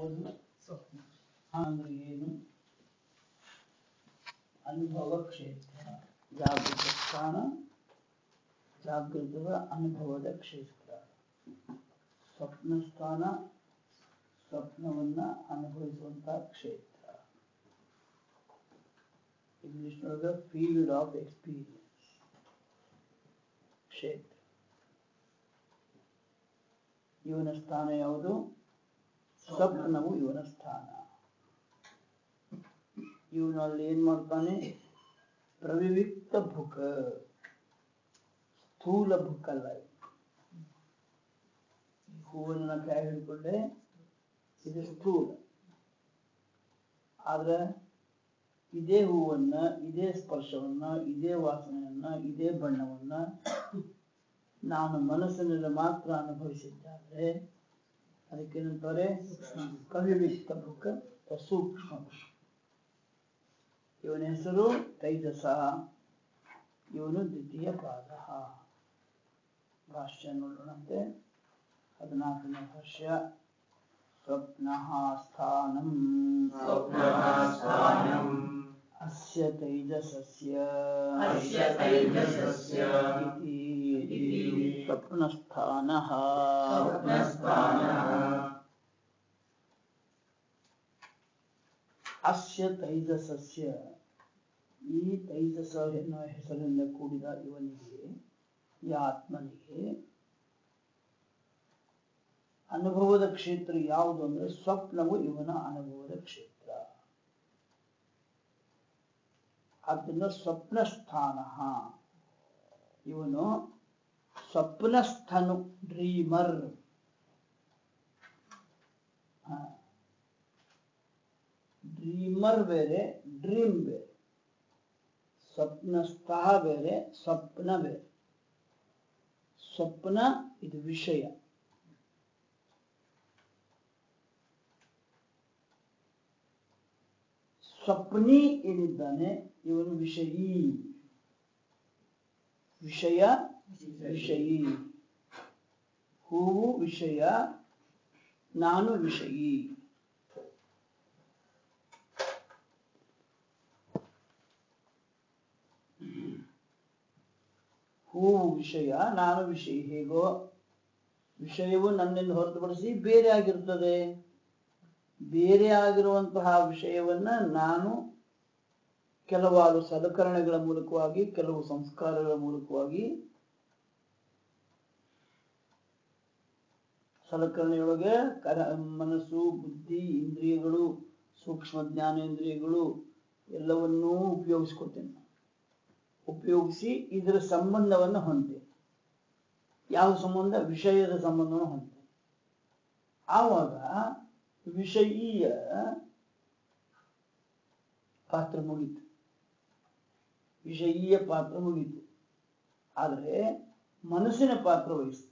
ಯಾವುದು ಅಂದ್ರೆ ಏನು ಅನುಭವ ಕ್ಷೇತ್ರ ಜಾಗೃತ ಸ್ಥಾನ ಜಾಗೃತದ ಅನುಭವದ ಕ್ಷೇತ್ರ ಸ್ವಪ್ನ ಸ್ಥಾನ ಸ್ವಪ್ನವನ್ನ ಅನುಭವಿಸುವಂತಹ ಕ್ಷೇತ್ರ ಇಂಗ್ಲಿಷ್ನೊಳಗ ಫೀಲ್ಡ್ ಆಫ್ ಎಕ್ಸ್ಪೀರಿಯನ್ಸ್ ಕ್ಷೇತ್ರ ಇವನ ಸ್ಥಾನ ಯಾವುದು ಸ್ವಪ್ನವು ಇವನ ಸ್ಥಾನ ಇವನು ಅಲ್ಲಿ ಏನ್ ಮಾಡ್ತಾನೆ ಪ್ರವಿವಿಕ್ತ ಭುಕ ಸ್ಥೂಲ ಭುಕ್ ಅಲ್ಲ ಇದು. ಈ ಹೂವನ್ನ ಕೈ ಹಿಡ್ಕೊಂಡೆ ಇದು ಸ್ಥೂಲ ಆದ್ರೆ ಇದೇ ಹೂವನ್ನ ಇದೇ ಸ್ಪರ್ಶವನ್ನ ಇದೇ ವಾಸನೆಯನ್ನ ಇದೇ ಬಣ್ಣವನ್ನ ನಾನು ಮನಸ್ಸಿನಲ್ಲಿ ಮಾತ್ರ ಅನುಭವಿಸಿದ್ದಾದ್ರೆ ಅದಕ್ಕೇನಂತಾರೆ ಕವಿವಿಕ್ತ ಭುಕ ಅಥವಾ ಸೂಕ್ಷ್ಮ ಭುಕ್. ಇವನ ಹೆಸರು ತೈಜಸ ಇವನು ದ್ವಿತೀಯ ಪಾದ ಭಾಷ್ಯ ನೋಡೋಣಂತೆ ಹದಿನಾಲ್ಕನೇ ಭಾಷ್ಯ ಸ್ವಪ್ನ ಸ್ಥಾನಂ ಸ್ವಪ್ನಃ ಸ್ಥಾನಂ ಅಸ್ಯ ತೈಜಸಸ್ಯ ಅಸ್ಯ ತೈಜಸಸ್ಯ ಇತಿ ಇತಿ ಸ್ವಪ್ನಸ್ಥಾನಃ ಸ್ವಪ್ನಸ್ಥಾನಃ ಅಸ್ಯ ತೈಜಸಸ್ಯ ಈ ತೈಜಸ ಎನ್ನುವ ಹೆಸರಿನಿಂದ ಕೂಡಿದ ಇವನಿಗೆ ಈ ಆತ್ಮನಿಗೆ ಅನುಭವದ ಕ್ಷೇತ್ರ ಯಾವುದು ಅಂದ್ರೆ ಸ್ವಪ್ನವು ಇವನ ಅನುಭವದ ಕ್ಷೇತ್ರ ಆದ್ದರಿಂದ ಸ್ವಪ್ನ ಸ್ಥಾನ ಇವನು ಸ್ವಪ್ನಸ್ಥನು ಡ್ರೀಮರ್ ಡ್ರೀಮರ್ ಬೇರೆ ಡ್ರೀಮ್ ಬೇರೆ ಸ್ವಪ್ನಸ್ಥ ಬೇರೆ ಸ್ವಪ್ನ ಬೇರೆ ಸ್ವಪ್ನ ಇದು ವಿಷಯ ಸ್ವಪ್ನಿ ಏನಿದ್ದಾನೆ ಇವನು ವಿಷಯೀ ವಿಷಯ ವಿಷಯೀ ಹೂವು ವಿಷಯ ನಾನು ವಿಷಯೀ ಹೂವು ವಿಷಯ ನಾನು ವಿಷಯ ಹೇಗೋ ವಿಷಯವು ನನ್ನಿಂದ ಹೊರತುಪಡಿಸಿ ಬೇರೆ ಆಗಿರುತ್ತದೆ ಬೇರೆ ಆಗಿರುವಂತಹ ವಿಷಯವನ್ನ ನಾನು ಕೆಲವಾರು ಸಲಕರಣೆಗಳ ಮೂಲಕವಾಗಿ ಕೆಲವು ಸಂಸ್ಕಾರಗಳ ಮೂಲಕವಾಗಿ ಸಲಕರಣೆಯೊಳಗೆ ಕರ ಮನಸ್ಸು ಬುದ್ಧಿ ಇಂದ್ರಿಯಗಳು ಸೂಕ್ಷ್ಮ ಜ್ಞಾನೇಂದ್ರಿಯಗಳು ಎಲ್ಲವನ್ನೂ ಉಪಯೋಗಿಸ್ಕೊತೇನೆ ನಾನು. ಉಪಯೋಗಿಸಿ ಇದರ ಸಂಬಂಧವನ್ನು ಹೊಂದೆ ಯಾವ ಸಂಬಂಧ ವಿಷಯದ ಸಂಬಂಧವನ್ನು ಹೊಂದೆ ಆವಾಗ ವಿಷಯೀಯ ಪಾತ್ರ ಮುಗೀತು ವಿಷಯೀಯ ಪಾತ್ರ ಮುಗೀತು ಆದರೆ ಮನಸ್ಸಿನ ಪಾತ್ರ ವಹಿಸ್ತು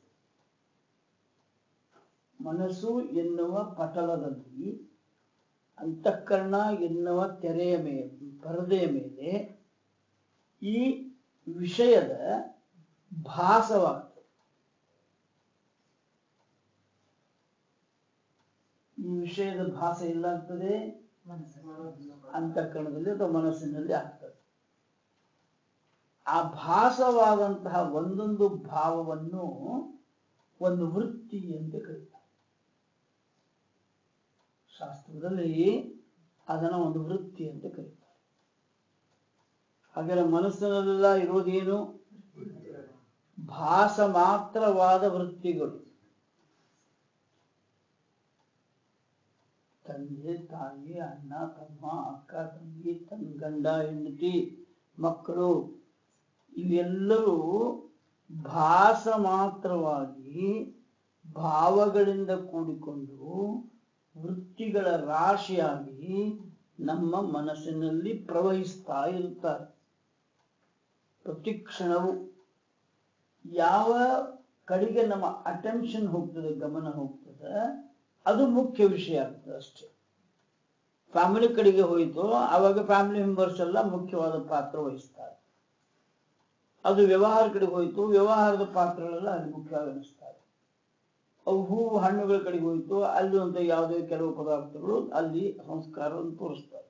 ಮನಸ್ಸು ಎನ್ನುವ ಪಟಲದಲ್ಲಿ ಅಂತಃಕರಣ ಎನ್ನುವ ತೆರೆಯ ಮೇಲೆ ಪರದೆಯ ಮೇಲೆ ಈ ವಿಷಯದ ಭಾಸವಾಗ್ತದೆ ಈ ವಿಷಯದ ಭಾಸ ಎಲ್ಲಾಗ್ತದೆ ಅಂತಃಕರಣದಲ್ಲಿ ಅಥವಾ ಮನಸ್ಸಿನಲ್ಲಿ ಆಗ್ತದೆ ಆ ಭಾಸವಾದಂತಹ ಒಂದೊಂದು ಭಾವವನ್ನು ಒಂದು ವೃತ್ತಿ ಅಂತ ಕರೀತಾರೆ ಶಾಸ್ತ್ರದಲ್ಲಿ ಅದನ್ನ ಒಂದು ವೃತ್ತಿ ಅಂತ ಕರೀತಾರೆ ಹಾಗೆಲ್ಲ ಮನಸ್ಸಿನಲ್ಲೆಲ್ಲ ಇರೋದೇನು ಭಾಸ ಮಾತ್ರವಾದ ವೃತ್ತಿಗಳು ತಂದೆ ತಾಯಿ ಅಣ್ಣ ತಮ್ಮ ಅಕ್ಕ ತಂಗಿ ತನ್ನ ಗಂಡ ಹೆಂಡತಿ ಮಕ್ಕಳು ಇವೆಲ್ಲವೂ ಭಾಸ ಮಾತ್ರವಾಗಿ ಭಾವಗಳಿಂದ ಕೂಡಿಕೊಂಡು ವೃತ್ತಿಗಳ ರಾಶಿಯಾಗಿ ನಮ್ಮ ಮನಸ್ಸಿನಲ್ಲಿ ಪ್ರವಹಿಸ್ತಾ ಇರುತ್ತಾರೆ ಪ್ರತಿ ಕ್ಷಣವು ಯಾವ ಕಡೆಗೆ ನಮ್ಮ ಅಟೆನ್ಷನ್ ಹೋಗ್ತದೆ ಗಮನ ಹೋಗ್ತದೆ ಅದು ಮುಖ್ಯ ವಿಷಯ ಆಗ್ತದೆ ಅಷ್ಟೇ ಫ್ಯಾಮಿಲಿ ಕಡೆಗೆ ಹೋಯಿತು ಆವಾಗ ಫ್ಯಾಮಿಲಿ ಮೆಂಬರ್ಸ್ ಎಲ್ಲ ಮುಖ್ಯವಾದ ಪಾತ್ರ ವಹಿಸ್ತಾರೆ ಅದು ವ್ಯವಹಾರ ಕಡೆಗೆ ಹೋಯಿತು ವ್ಯವಹಾರದ ಪಾತ್ರಗಳೆಲ್ಲ ಅಲ್ಲಿ ಮುಖ್ಯವಾಗಿ ಅನಿಸ್ತಾರೆ ಅವು ಹೂವು ಹಣ್ಣುಗಳ ಕಡೆಗೆ ಹೋಯ್ತು ಅಲ್ಲಿ ಅಂತ ಯಾವುದೇ ಕೆಲವು ಪದಾರ್ಥಗಳು ಅಲ್ಲಿ ಸಂಸ್ಕಾರವನ್ನು ತೋರಿಸ್ತಾರೆ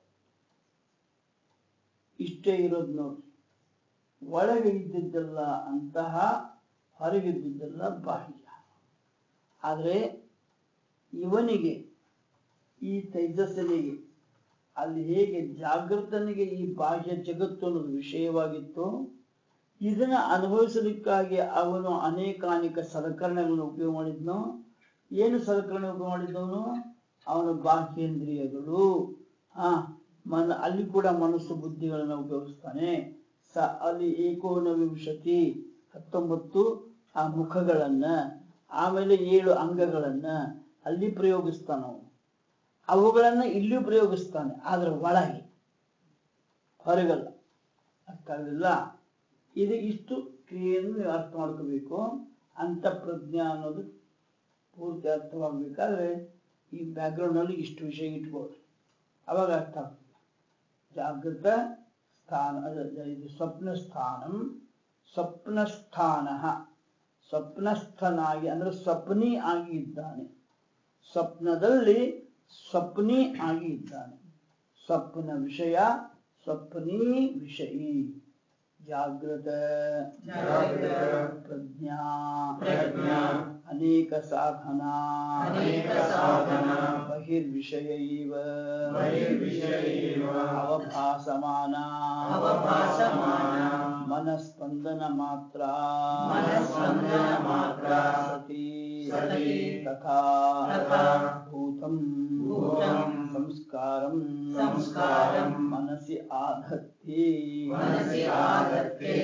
ಇಷ್ಟೇ ಇರೋದು ನೋಡಿ ಒಳಗೆ ಇದ್ದಿದ್ದೆಲ್ಲ ಅಂತಹ ಹೊರಗಿದ್ದಿದ್ದೆಲ್ಲ ಬಾಹ್ಯ ಆದರೆ ಇವನಿಗೆ ಈ ತೈಜಸ್ಸನಿಗೆ ಅಲ್ಲಿ ಹೇಗೆ ಜಾಗೃತನಿಗೆ ಈ ಬಾಹ್ಯ ಜಗತ್ತು ಅನ್ನೋದು ವಿಷಯವಾಗಿತ್ತು ಇದನ್ನ ಅನುಭವಿಸಲಿಕ್ಕಾಗಿ ಅವನು ಅನೇಕಾನೇಕ ಸಲಕರಣೆಗಳನ್ನು ಉಪಯೋಗ ಮಾಡಿದ್ನು ಏನು ಸಲಕರಣೆ ಉಪಯೋಗ ಮಾಡಿದ್ದವನು ಅವನ ಬಾಹ್ಯೇಂದ್ರಿಯಗಳು ಆ ಮನ ಅಲ್ಲಿ ಕೂಡ ಮನಸ್ಸು ಬುದ್ಧಿಗಳನ್ನು ಉಪಯೋಗಿಸ್ತಾನೆ ಸ ಅಲ್ಲಿ ಏಕೋನವಿಂಶತಿ ಹತ್ತೊಂಬತ್ತು ಆ ಮುಖಗಳನ್ನ ಆಮೇಲೆ ಏಳು ಅಂಗಗಳನ್ನ ಅಲ್ಲಿ ಪ್ರಯೋಗಿಸ್ತಾನ ಅವನು ಅವುಗಳನ್ನ ಇಲ್ಲಿಯೂ ಪ್ರಯೋಗಿಸ್ತಾನೆ ಆದ್ರೆ ಒಳಗೆ ಹೊರಗಲ್ಲ ಅರ್ಥ ಆಗಲಿಲ್ಲ ಇದು ಇಷ್ಟು ಕ್ರಿಯೆಯನ್ನು ನೀವು ಅರ್ಥ ಮಾಡ್ಕೋಬೇಕು ಅಂತ ಪ್ರಜ್ಞಾ ಅನ್ನೋದು ಪೂರ್ತಿ ಅರ್ಥವಾಗಬೇಕಾದ್ರೆ ಈ ಬ್ಯಾಕ್ಗ್ರೌಂಡ್ ನಲ್ಲಿ ಇಷ್ಟು ವಿಷಯ ಇಟ್ಕೊಳ್ಳಿ ಅವಾಗ ಅರ್ಥ ಆಗ್ತದೆ ಜಾಗೃತ ಸ್ಥಾನ ಅದ ಇದು ಸ್ವಪ್ನ ಸ್ಥಾನಂ ಸ್ವಪ್ನ ಸ್ಥಾನ ಸ್ವಪ್ನಸ್ಥನಾಗಿ ಅಂದ್ರೆ ಸ್ವಪ್ನಿ ಆಗಿ ಇದ್ದಾನೆ ಸ್ವಪ್ನದಲ್ಲಿ ಸ್ವಪ್ನಿ ಆಗಿ ಇದ್ದಾನೆ ಸ್ವಪ್ನ ವಿಷಯ ಸ್ವಪ್ನಿ ವಿಷಯಿ ಜಾಗೃತ ಜಾಗೃತ ಪ್ರಜ್ಞಾ ಪ್ರಜ್ಞಾ ಅನೇಕ ಸಾಧನ ಅನೇಕ ಸಾಧನ ಬಹಿರ್ವಿಷಯ ಇವ ಬಹಿರ್ವಿಷಯ ಇವ ಅವಭಾಸಮಾನ ಅವಭಾಸಮಾನ ಮನಸ್ಪಂದನ ಮಾತ್ರ ಮನಸ್ಪಂದನ ಮಾತ್ರ ಸತಿ ಸತಿ ತಥಾ ತಥಾ ಭೂತಂ ಭೂತಂ ಸಂಸ್ಕಾರಂ ಸಂಸ್ಕಾರಂ ಮನಸಿ ಆಧತ್ತಿ ಮನಸಿ ಆಧತ್ತೆ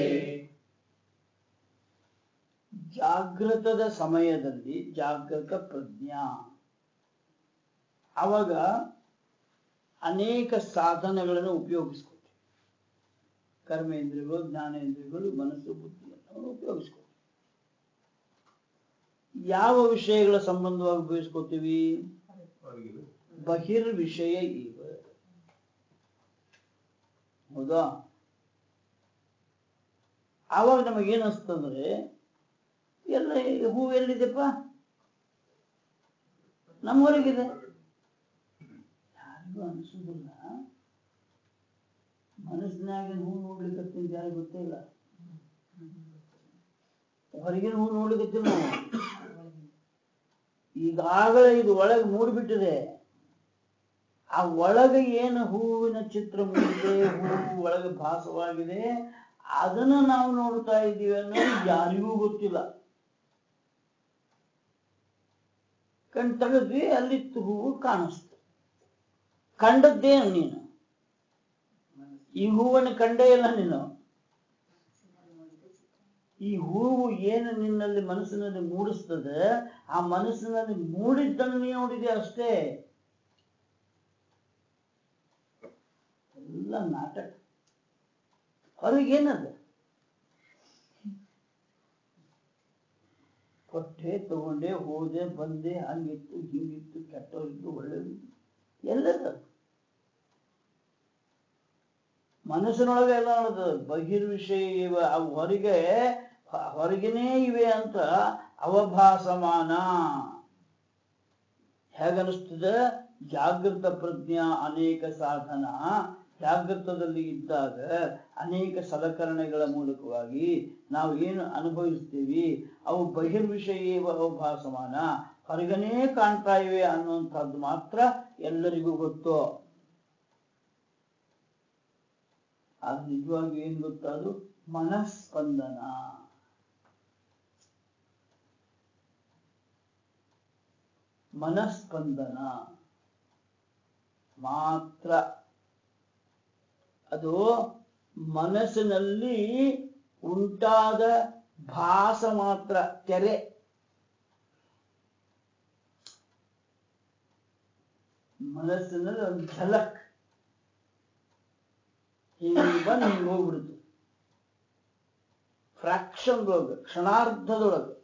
ಜಾಗೃತದ ಸಮಯದಲ್ಲಿ ಜಾಗೃತ ಪ್ರಜ್ಞಾ ಅವಾಗ ಅನೇಕ ಸಾಧನಗಳನ್ನು ಉಪಯೋಗಿಸ್ಕೊತೀವಿ ಕರ್ಮೇಂದ್ರಿಯಗಳು ಜ್ಞಾನೇಂದ್ರಿಯಗಳು ಮನಸ್ಸು ಬುದ್ಧಿ ಎಲ್ಲವನ್ನು ಉಪಯೋಗಿಸ್ಕೊತೀವಿ ಯಾವ ವಿಷಯಗಳ ಸಂಬಂಧವಾಗಿ ಉಪಯೋಗಿಸ್ಕೊತೀವಿ ಬಹಿರ್ ವಿಷಯ ಇವ ಹೌದಾ ಆವಾಗ ನಮಗೇನು ಅನಿಸ್ತಂದ್ರೆ ಎಲ್ಲ ಹೂ ಎಲ್ಲಿದೆಪ್ಪ ನಮ್ಮ ಹೊರಗಿದೆ ಯಾರಿಗೂ ಅನಿಸುವುದಿಲ್ಲ ಮನಸ್ಸಿನಾಗಿನ ಹೂ ನೋಡ್ಲಿಕ್ಕೆ ಯಾರಿಗೂ ಗೊತ್ತೇ ಇಲ್ಲ ಹೊರಗಿನ ಹೂ ನೋಡ್ಲಿಕ್ಕೆ ನಾವು ಈಗಾಗಲೇ ಇದು ಒಳಗೆ ಮೂಡಿಬಿಟ್ಟಿದೆ ಆ ಒಳಗೆ ಏನು ಹೂವಿನ ಚಿತ್ರ ಮೂಡಿದೆ ಹೂವು ಒಳಗೆ ಭಾಸವಾಗಿದೆ ಅದನ್ನು ನಾವು ನೋಡ್ತಾ ಇದ್ದೀವಿ ಅನ್ನೋದು ಯಾರಿಗೂ ಗೊತ್ತಿಲ್ಲ ಕಣ್ ತೆಗೆದ್ವಿ ಅಲ್ಲಿ ಹೂವು ಕಾಣಿಸ್ತು ಕಂಡದ್ದೇನು ನೀನು ಈ ಹೂವನ್ನು ಕಂಡೇ ಇಲ್ಲ ನೀನು ಈ ಹೂವು ಏನು ನಿನ್ನಲ್ಲಿ ಮನಸ್ಸಿನಲ್ಲಿ ಮೂಡಿಸ್ತದೆ ಆ ಮನಸ್ಸಿನಲ್ಲಿ ಮೂಡಿದ್ದನ್ನು ನೀನು ನೋಡಿದೆ ಅಷ್ಟೇ ಎಲ್ಲ ನಾಟಕ ಹೊರಗೇನದ ಕೊಟ್ಟೆ ತಗೊಂಡೆ ಹೋದೆ ಬಂದೆ ಹಂಗಿತ್ತು ಹಿಂಗಿತ್ತು ಕೆಟ್ಟವರಿದ್ದು ಒಳ್ಳೆಯದಿತ್ತು ಎಲ್ಲದ ಮನಸ್ಸಿನೊಳಗೆ ಎಲ್ಲ ನೋಡೋದು ಬಹಿರ್ವಿಷಯ ಇವ ಅವು ಹೊರಗೆ ಹೊ- ಹೊರಗೇನೇ ಇವೆ ಅಂತ ಅವಭಾಸಮಾನ ಹೇಗನಿಸ್ತದೆ ಜಾಗೃತ ಪ್ರಜ್ಞಾ ಅನೇಕ ಸಾಧನ ಜಾಗೃತದಲ್ಲಿ ಇದ್ದಾಗ ಅನೇಕ ಸಲಕರಣೆಗಳ ಮೂಲಕವಾಗಿ ನಾವು ಏನು ಅನುಭವಿಸ್ತೀವಿ ಅವು ಬಹಿರ್ವಿಷಯ ಅವಭಾಸಮಾನ ಹೊರಗನೇ ಕಾಣ್ತಾ ಇವೆ ಅನ್ನುವಂಥದ್ದು ಮಾತ್ರ ಎಲ್ಲರಿಗೂ ಗೊತ್ತು ಅದು ನಿಜವಾಗಿ ಏನ್ ಗೊತ್ತಾ ಅದು ಮನಸ್ಪಂದನ ಮನಸ್ಪಂದನ ಮಾತ್ರ ಅದು ಮನಸ್ಸಿನಲ್ಲಿ ಉಂಟಾದ ಭಾಸ ಮಾತ್ರ ತೆರೆ ಮನಸ್ಸಿನಲ್ಲಿ ಒಂದು ಝಲಕ್ ಹಿಂಗೆ ಬಂದು ಹಿಂಗೆ ಹೋಗ್ಬಿಡ್ತು ಫ್ರಾಕ್ಷನ್ ಒಳಗೆ ಕ್ಷಣಾರ್ಧದೊಳಗೆ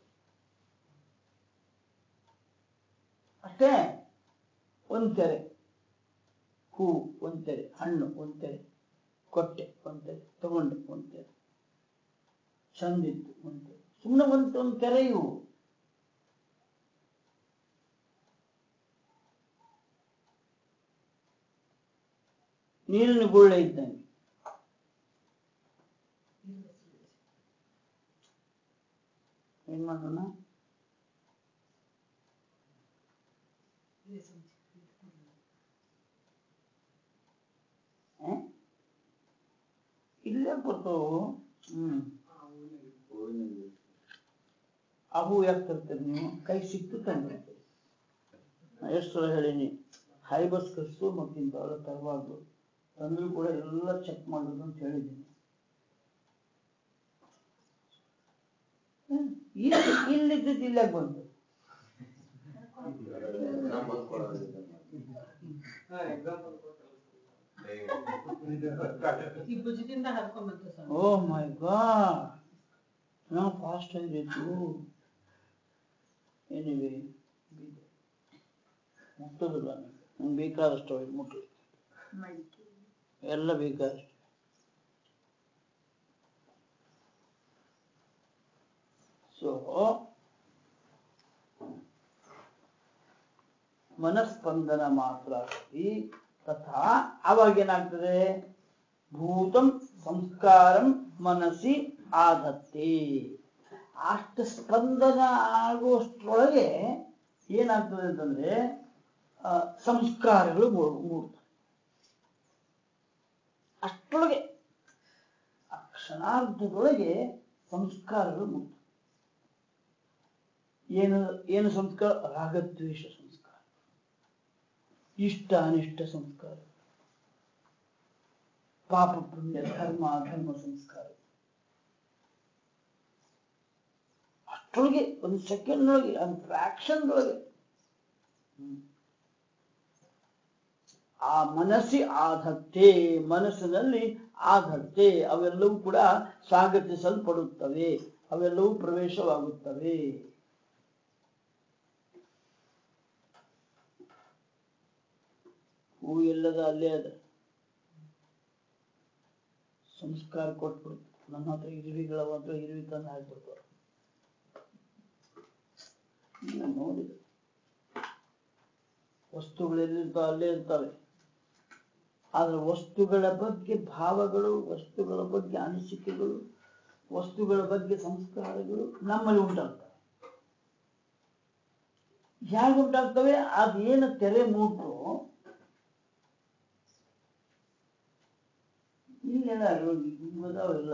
ಅಷ್ಟೇ ಒಂದ್ ತೆರೆ ಹೂ ಒಂದ್ ತೆರೆ ಹಣ್ಣು ಒಂದ್ ತೆರೆ ಕೊಟ್ಟೆ ಒಂದ್ ತೆರೆ ತಗೊಂಡೆ ಒಂದ್ ತೆರೆ ಚಂದಿತ್ತು ಒಂದ್ ತೆರೆ ಸುಮ್ಮನೆ ಒಂದ್ ಒಂದ್ ತೆರೆ ಇವು ನೀರಿನ ಗುಳ್ಳೆ ಇದ್ದಂಗೆ ಏನ್ ಮಾಡೋಣ ಆ? ಇಲ್ಲೇ ಬರ್ತಾವು ಹ್ಮ್ ಅವು ಯಾಕೆ ತರ್ತೀರಿ ನೀವು ಕೈ ಸಿಕ್ತು ತಂದ್ಬಿಡ್ತೀರಿ ನಾ ಎಷ್ಟು ಸಲ ಹೇಳೀನಿ ಹೈಬಸ್ಕಸ್ಸು ಮತ್ತು ಇಂಥವೆಲ್ಲ ತರಬಾರ್ದು ತಂದ್ರು ಕೂಡ ಎಲ್ಲ ಚೆಕ್ ಮಾಡೋದು ಅಂತ ಹೇಳಿದ್ದೀನಿ ಹ್ಮ್. ಇಲ್ಲಿ ಇಲ್ಲಿದ್ದದ್ದು ಇಲ್ಲಾಗ ಬಂತು ಈ ಭುಜದಿಂದ ಹರ್ಕೊಂಬಂತು ಸ್ವಾಮಿ ಓ ಮೈ ಗಾಡ್ ನಾವು ಫಾಸ್ಟ್ ಆಗಿತ್ತು ಏನಿವೆ ಮುಟ್ಟೋದಿಲ್ಲ ನಂಗೆ ಬೇಕಾದಷ್ಟು ಅವು ಮುಟ್ಟು ಎಲ್ಲ ಬೇಕಾದಷ್ಟು ಸೊ ಮನಸ್ಪಂದನ ಮಾತ್ರ ಅಸ್ತಿ ತಥಾ ಅವಾಗ ಏನಾಗ್ತದೆ ಭೂತಂ ಸಂಸ್ಕಾರಂ ಮನಸ್ಸಿ ಆದತ್ತೆ ಅಷ್ಟು ಸ್ಪಂದನ ಆಗುವಷ್ಟರೊಳಗೆ ಏನಾಗ್ತದೆ ಅಂತಂದ್ರೆ ಆ, ಸಂಸ್ಕಾರಗಳು ಮೂಡ್- ಮೂಡ್ತವೆ ಅಷ್ಟರೊಳಗೆ ಆ ಕ್ಷಣಾರ್ಧದೊಳಗೆ ಸಂಸ್ಕಾರಗಳು ಮೂಡ್ತವೆ ಏನು ಏನು ಸಂಸ್ಕಾರ ರಾಗದ್ವೇಷ ಸಂಸ್ಕಾರ ಇಷ್ಟ ಅನಿಷ್ಟ ಸಂಸ್ಕಾರ ಪಾಪ ಪುಣ್ಯ ಧರ್ಮ ಅಧರ್ಮ ಸಂಸ್ಕಾರ ಅಷ್ಟರೊಳಗೆ ಒಂದು ಸೆಕೆಂಡ್ ಒಳಗೆ ಒಂದು ಫ್ರಾಕ್ಷನ್ ಒಳಗೆ ಹ್ಮ್. ಆ ಮನಸ್ಸಿ ಆಧತ್ತೆ ಮನಸ್ಸಿನಲ್ಲಿ ಆಧತ್ತೆ ಅವೆಲ್ಲವೂ ಕೂಡ ಸ್ವಾಗತಿಸಲ್ಪಡುತ್ತವೆ ಅವೆಲ್ಲವೂ ಪ್ರವೇಶವಾಗುತ್ತವೆ ಹೂ ಎಲ್ಲದ ಅಲ್ಲೇ ಅದ ಸಂಸ್ಕಾರ ಕೊಟ್ಬಿಡ್ತು ನನ್ನ ಹತ್ರ ಇರುವಿಗಳ ಹತ್ರ ಇರುವಿ ತಂದು ಹಾಕ್ಬಿಡ್ತಾರೆ ನೀವು ನೋಡಿದ ವಸ್ತುಗಳು ಎಲ್ಲಿರ್ತಾವ ಅಲ್ಲೇ ಇರ್ತವೆ ಆದ್ರೆ ವಸ್ತುಗಳ ಬಗ್ಗೆ ಭಾವಗಳು ವಸ್ತುಗಳ ಬಗ್ಗೆ ಅನಿಸಿಕೆಗಳು ವಸ್ತುಗಳ ಬಗ್ಗೆ ಸಂಸ್ಕಾರಗಳು ನಮ್ಮಲ್ಲಿ ಉಂಟಾಗ್ತವೆ ಹೇಗೆ ಉಂಟಾಗ್ತವೆ ಅದೇನು ತೆರೆ ಮೂಟು ಇಲ್ಲೆಲ್ಲ ಅದಾವೆಲ್ಲ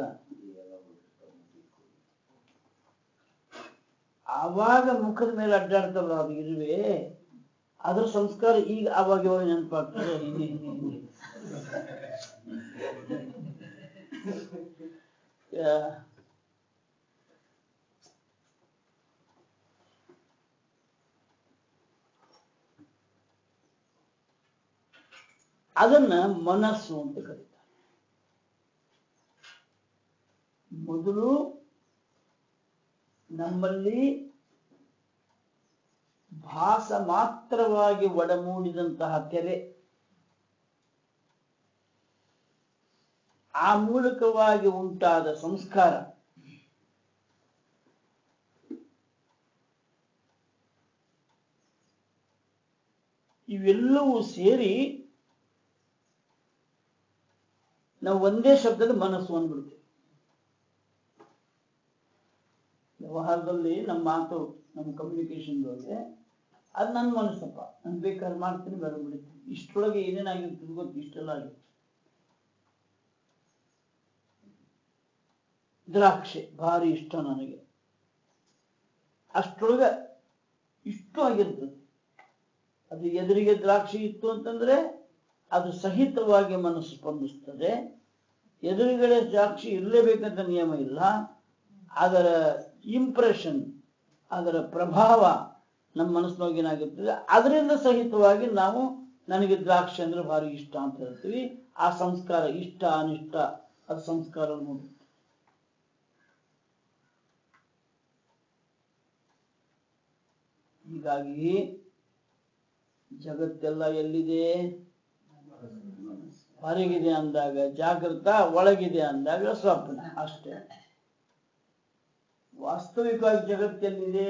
ಆವಾಗ ಮುಖದ ಮೇಲೆ ಅಡ್ಡಾಡ್ತಾವಲ್ಲ ಅದು ಇರುವೆ ಅದ್ರ ಸಂಸ್ಕಾರ ಈಗ ಆವಾಗ ಇವಾಗ ನೆನಪಾಗ್ತದೆ ಹಿಂಗೆ ಹಿಂಗೆ ಹಿಂಗೆ ಯಾ. ಅದನ್ನ ಮನಸ್ಸು ಅಂತ ಕರೀತಾರೆ ಮೊದಲು ನಮ್ಮಲ್ಲಿ ಭಾಸ ಮಾತ್ರವಾಗಿ ಒಡಮೂಡಿದಂತಹ ತೆರೆ ಆ ಮೂಲಕವಾಗಿ ಉಂಟಾದ ಸಂಸ್ಕಾರ ಇವೆಲ್ಲವೂ ಸೇರಿ ನಾವು ಒಂದೇ ಶಬ್ದದ ಮನಸ್ಸು ಅಂದ್ಬಿಡ್ತೀವಿ ವ್ಯವಹಾರದಲ್ಲಿ ನಮ್ಮ ಮಾತು ನಮ್ಮ ಕಮ್ಯುನಿಕೇಶನ್ ಒಳಗೆ ಅದು ನನ್ನ ಮನಸ್ಸಪ್ಪ ನಾನು ಬೇಕಾದ್ರೆ ಮಾಡ್ತೀನಿ ಬೇಡ ಬಿಡ್ತೀನಿ ಇಷ್ಟರೊಳಗೆ ಏನೇನಾಗಿರ್ತದೆ ಗೊತ್ತು ಇಷ್ಟೆಲ್ಲ ಆಗಿತ್ತು ದ್ರಾಕ್ಷಿ ಭಾರಿ ಇಷ್ಟ ನನಗೆ ಅಷ್ಟರೊಳಗೆ ಇಷ್ಟು ಆಗಿರ್ತದೆ ಅದು ಎದುರಿಗೆ ದ್ರಾಕ್ಷಿ ಇತ್ತು ಅಂತಂದ್ರೆ ಅದು ಸಹಿತವಾಗಿ ಮನಸ್ಸು ಸ್ಪಂದಿಸ್ತದೆ ಎದುರುಗಡೆ ದ್ರಾಕ್ಷಿ ಇರಲೇಬೇಕಂತ ನಿಯಮ ಇಲ್ಲ ಅದರ ಇಂಪ್ರೆಷನ್ ಅದರ ಪ್ರಭಾವ ನಮ್ಮ ಮನಸ್ಸಿನೊಳಗೆ ಏನಾಗಿರ್ತದೆ ಅದರಿಂದ ಸಹಿತವಾಗಿ ನಾವು ನನಗೆ ದ್ರಾಕ್ಷಿ ಅಂದ್ರೆ ಭಾರಿ ಇಷ್ಟ ಅಂತ ಹೇಳ್ತೀವಿ ಆ ಸಂಸ್ಕಾರ ಇಷ್ಟ ಅನಿಷ್ಟ ಅದು ಸಂಸ್ಕಾರ ನೋಡಿ ಹೀಗಾಗಿ ಜಗತ್ತೆಲ್ಲ ಎಲ್ಲಿದೆ ಹೊರಗಿದೆ ಅಂದಾಗ ಜಾಗೃತ ಒಳಗಿದೆ ಅಂದಾಗ ಸ್ವಪ್ನ ಅಷ್ಟೇ ವಾಸ್ತವಿಕವಾಗಿ ಜಗತ್ತೆಲ್ಲಿದೆ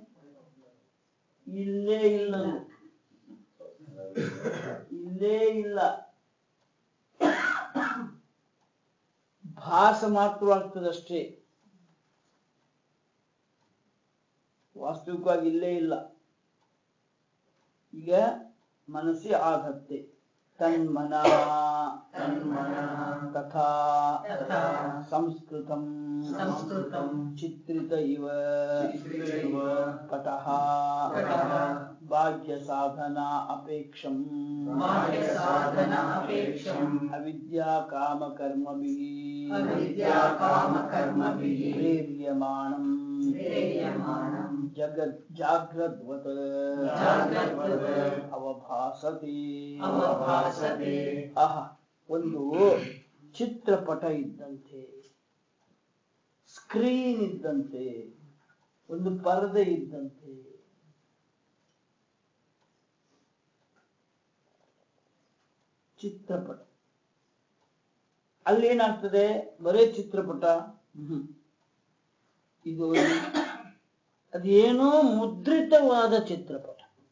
ಇಲ್ಲೇ ಇಲ್ಲ ಅದು. ಇಲ್ಲೇ ಇಲ್ಲ ಭಾಸ ಮಾತ್ರವಾಗ್ತದಷ್ಟೇ ವಾಸ್ತವಿಕವಾಗಿ ಇಲ್ಲೇ ಇಲ್ಲ ಈಗ ಮನಸ್ಸಿ ಆಧತ್ತೆ ತನ್ಮನ ತನ್ಮನಃ ತಥಾ ತಥಾ ಸಂಸ್ಕೃತಂ ಸಂಸ್ಕೃತಂ ಚಿತ್ರಿತ ಇವ ಚಿತ್ರಿತ ಇವ ಪಟಃ ಪಟಃ ಭಾಗ್ಯ ಸಾಧನಾ ಅಪೇಕ್ಷಂ ಬಾಹ್ಯಸಾಧನ ಅಪೇಕ್ಷಂ ಅವಿದ್ಯಾ ಕಾಮ ಕರ್ಮಭಿಃ ಅವಿದ್ಯಾ ಕಾಮಕರ್ಮಭಿಃ ಪ್ರೇರ್ಯಮಾಣಂ ಪ್ರೇರ್ಯಮಾಣಂ ಜಗತ್ ಜಾಗ್ರದ್ವತ್ ಜಾಗ್ರದ್ವತ್ ಅವಭಾಸತೆ ಅವಭಾಸತೆ ಆಹಾ ಒಂದು ಚಿತ್ರಪಟ ಇದ್ದಂತೆ ಸ್ಕ್ರೀನ್ ಇದ್ದಂತೆ ಒಂದು ಪರದೆ ಇದ್ದಂತೆ ಚಿತ್ರಪಟ ಅಲ್ಲಿ ಏನಾಗ್ತದೆ ಬರೇ ಚಿತ್ರಪಟ ಹ್ಮ್. ಇದು ಅದೇನೋ ಮುದ್ರಿತವಾದ ಚಿತ್ರಪಟ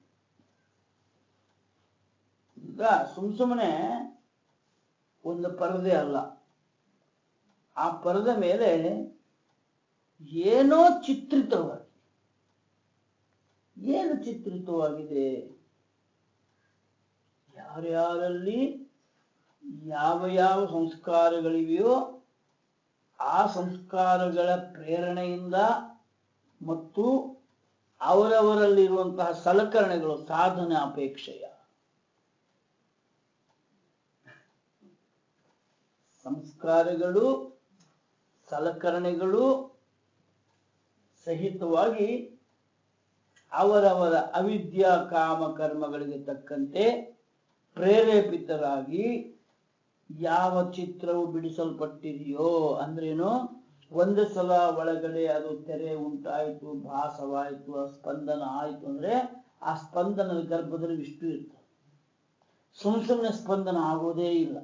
ಈಗ ಸುಮ್ ಸುಮ್ಮನೆ ಒಂದು ಪರದೆ ಅಲ್ಲ ಆ ಪರದೆ ಮೇಲೆ ಏನೋ ಚಿತ್ರಿತವಾಗಿದೆ ಏನು ಚಿತ್ರಿತವಾಗಿದೆ ಯಾರ್ಯಾರಲ್ಲಿ ಯಾವ ಯಾವ ಸಂಸ್ಕಾರಗಳಿವೆಯೋ ಆ ಸಂಸ್ಕಾರಗಳ ಪ್ರೇರಣೆಯಿಂದ ಮತ್ತು ಅವರವರಲ್ಲಿರುವಂತಹ ಸಲಕರಣೆಗಳು ಸಾಧನೆ ಅಪೇಕ್ಷೆಯ ಸಂಸ್ಕಾರಗಳು ಸಲಕರಣೆಗಳು ಸಹಿತವಾಗಿ ಅವರವರ ಅವಿದ್ಯಾ ಕಾಮ ಕರ್ಮಗಳಿಗೆ ತಕ್ಕಂತೆ ಪ್ರೇರೇಪಿತರಾಗಿ ಯಾವ ಚಿತ್ರವು ಬಿಡಿಸಲ್ಪಟ್ಟಿದೆಯೋ ಅಂದ್ರೇನು ಒಂದು ಸಲ ಒಳಗಡೆ ಅದು ತೆರೆ ಉಂಟಾಯಿತು ಭಾಸವಾಯಿತು ಆ ಸ್ಪಂದನ ಆಯಿತು ಅಂದ್ರೆ ಆ ಸ್ಪಂದನದ ಗರ್ಭದಲ್ಲಿ ವಿಷ್ಣು ಇರ್ತದೆ ಸುಮ್ ಸುಮ್ಮನೆ ಸ್ಪಂದನ ಆಗೋದೇ ಇಲ್ಲ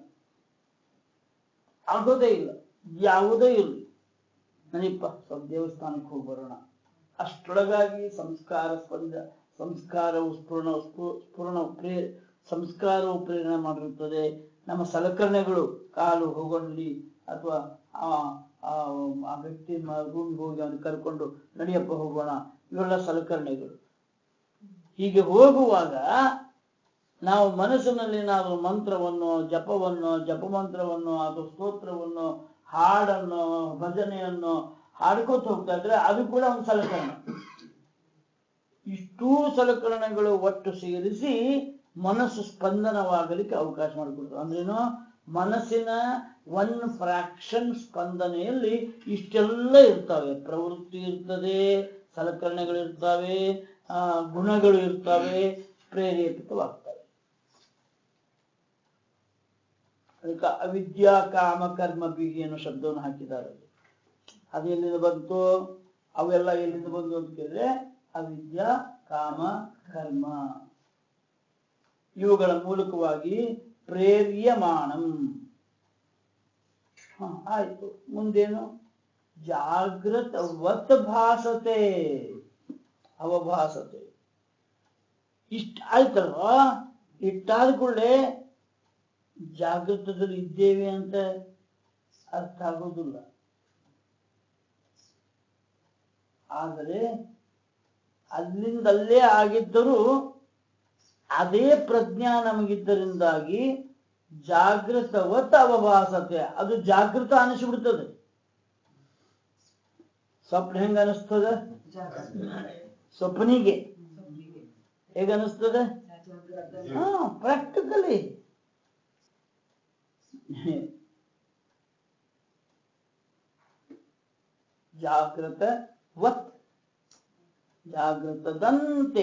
ಆಗೋದೇ ಇಲ್ಲ ಯಾವುದೇ ಇರಲಿ ನನಿಪ್ಪ ಸ್ವಲ್ಪ ದೇವಸ್ಥಾನಕ್ಕೆ ಹೋಗಿ ಬರೋಣ ಅಷ್ಟೊಳಗಾಗಿ ಸಂಸ್ಕಾರ ಸ್ಪಂದ ಸಂಸ್ಕಾರವು ಸ್ಫುರಣ ಸ್ಫು- ಸ್ಫುರಣ ಪ್ರೇ ಸಂಸ್ಕಾರವು ಪ್ರೇರಣೆ ಮಾಡಿರುತ್ತದೆ ನಮ್ಮ ಸಲಕರಣೆಗಳು ಕಾಲು ಹೋಗಲಿ ಅಥವಾ ಆ ಆ ಆ ವ್ಯಕ್ತಿ ರೂಮ್ಗೆ ಹೋಗಿ ಅವನು ಕರ್ಕೊಂಡು ನಡಿಯಪ್ಪ ಹೋಗೋಣ ಇವೆಲ್ಲ ಸಲಕರಣೆಗಳು ಹೀಗೆ ಹೋಗುವಾಗ ನಾವು ಮನಸ್ಸಿನಲ್ಲಿ ನಾವು ಮಂತ್ರವನ್ನು ಜಪವನ್ನು ಜಪಮಂತ್ರವನ್ನು ಅಥವಾ ಸ್ತೋತ್ರವನ್ನು ಹಾಡನ್ನು ಭಜನೆಯನ್ನು ಹಾಡ್ಕೋತ ಹೋಗ್ತಾ ಇದ್ರೆ ಅದು ಕೂಡ ಒಂದು ಸಲಕರಣೆ ಇಷ್ಟೂ ಸಲಕರಣೆಗಳು ಒಟ್ಟು ಸೇರಿಸಿ ಮನಸ್ಸು ಸ್ಪಂದನವಾಗಲಿಕ್ಕೆ ಅವಕಾಶ ಮಾಡಿಕೊಡ್ತದೆ ಅಂದ್ರೇನು ಮನಸ್ಸಿನ ಒನ್ ಫ್ರಾಕ್ಷನ್ ಸ್ಪಂದನೆಯಲ್ಲಿ ಇಷ್ಟೆಲ್ಲ ಇರ್ತವೆ ಪ್ರವೃತ್ತಿ ಇರ್ತದೆ ಸಲಕರಣೆಗಳಿರ್ತವೆ ಆ, ಗುಣಗಳು ಇರ್ತವೆ ಪ್ರೇರೇಪಿತವಾಗ್ತವೆ ಅದಕ್ಕೆ ಅವಿದ್ಯಾ ಕಾಮ ಕರ್ಮ ಬೀಗಿ ಅನ್ನೋ ಶಬ್ದವನ್ನು ಹಾಕಿದ್ದಾರೆ ಅಲ್ಲಿ. ಅದು ಎಲ್ಲಿಂದ ಬಂತು ಅವೆಲ್ಲ ಎಲ್ಲಿಂದ ಬಂದು ಅಂತ ಕೇಳಿದ್ರೆ ಅವಿದ್ಯಾ ಕಾಮ ಕರ್ಮ ಇವುಗಳ ಮೂಲಕವಾಗಿ ಪ್ರೇರ್ಯಮಾಣಂ ಹ, ಆಯ್ತು ಮುಂದೇನು ಜಾಗೃತ ವತ್ ಭಾಸತೆ ಅವಭಾಸತೆ ಇಷ್ಟ ಆಯ್ತಲ್ವಾ ಇಟ್ಟಾದ ಕೂಡಲೇ ಜಾಗೃತದಲ್ಲಿ ಇದ್ದೇವೆ ಅಂತ ಅರ್ಥ ಆಗೋದಿಲ್ಲ ಆದರೆ ಅಲ್ಲಿಂದಲ್ಲೇ ಆಗಿದ್ದರೂ ಅದೇ ಪ್ರಜ್ಞಾ ನಮಗಿದ್ದರಿಂದಾಗಿ ಜಾಗೃತವತ್ ಅವಭಾಸತೆ ಅದು ಜಾಗೃತ ಅನಿಸ್ಬಿಡ್ತದೆ ಸ್ವಪ್ನ ಹೆಂಗ ಅನಿಸ್ತದ ಸ್ವಪ್ನಿಗೆ ಹೇಗ ಅನಿಸ್ತದೆ ಹಾ ಪ್ರಾಕ್ಟಿಕಲಿ ಜಾಗೃತ ವತ್ ಜಾಗೃತದಂತೆ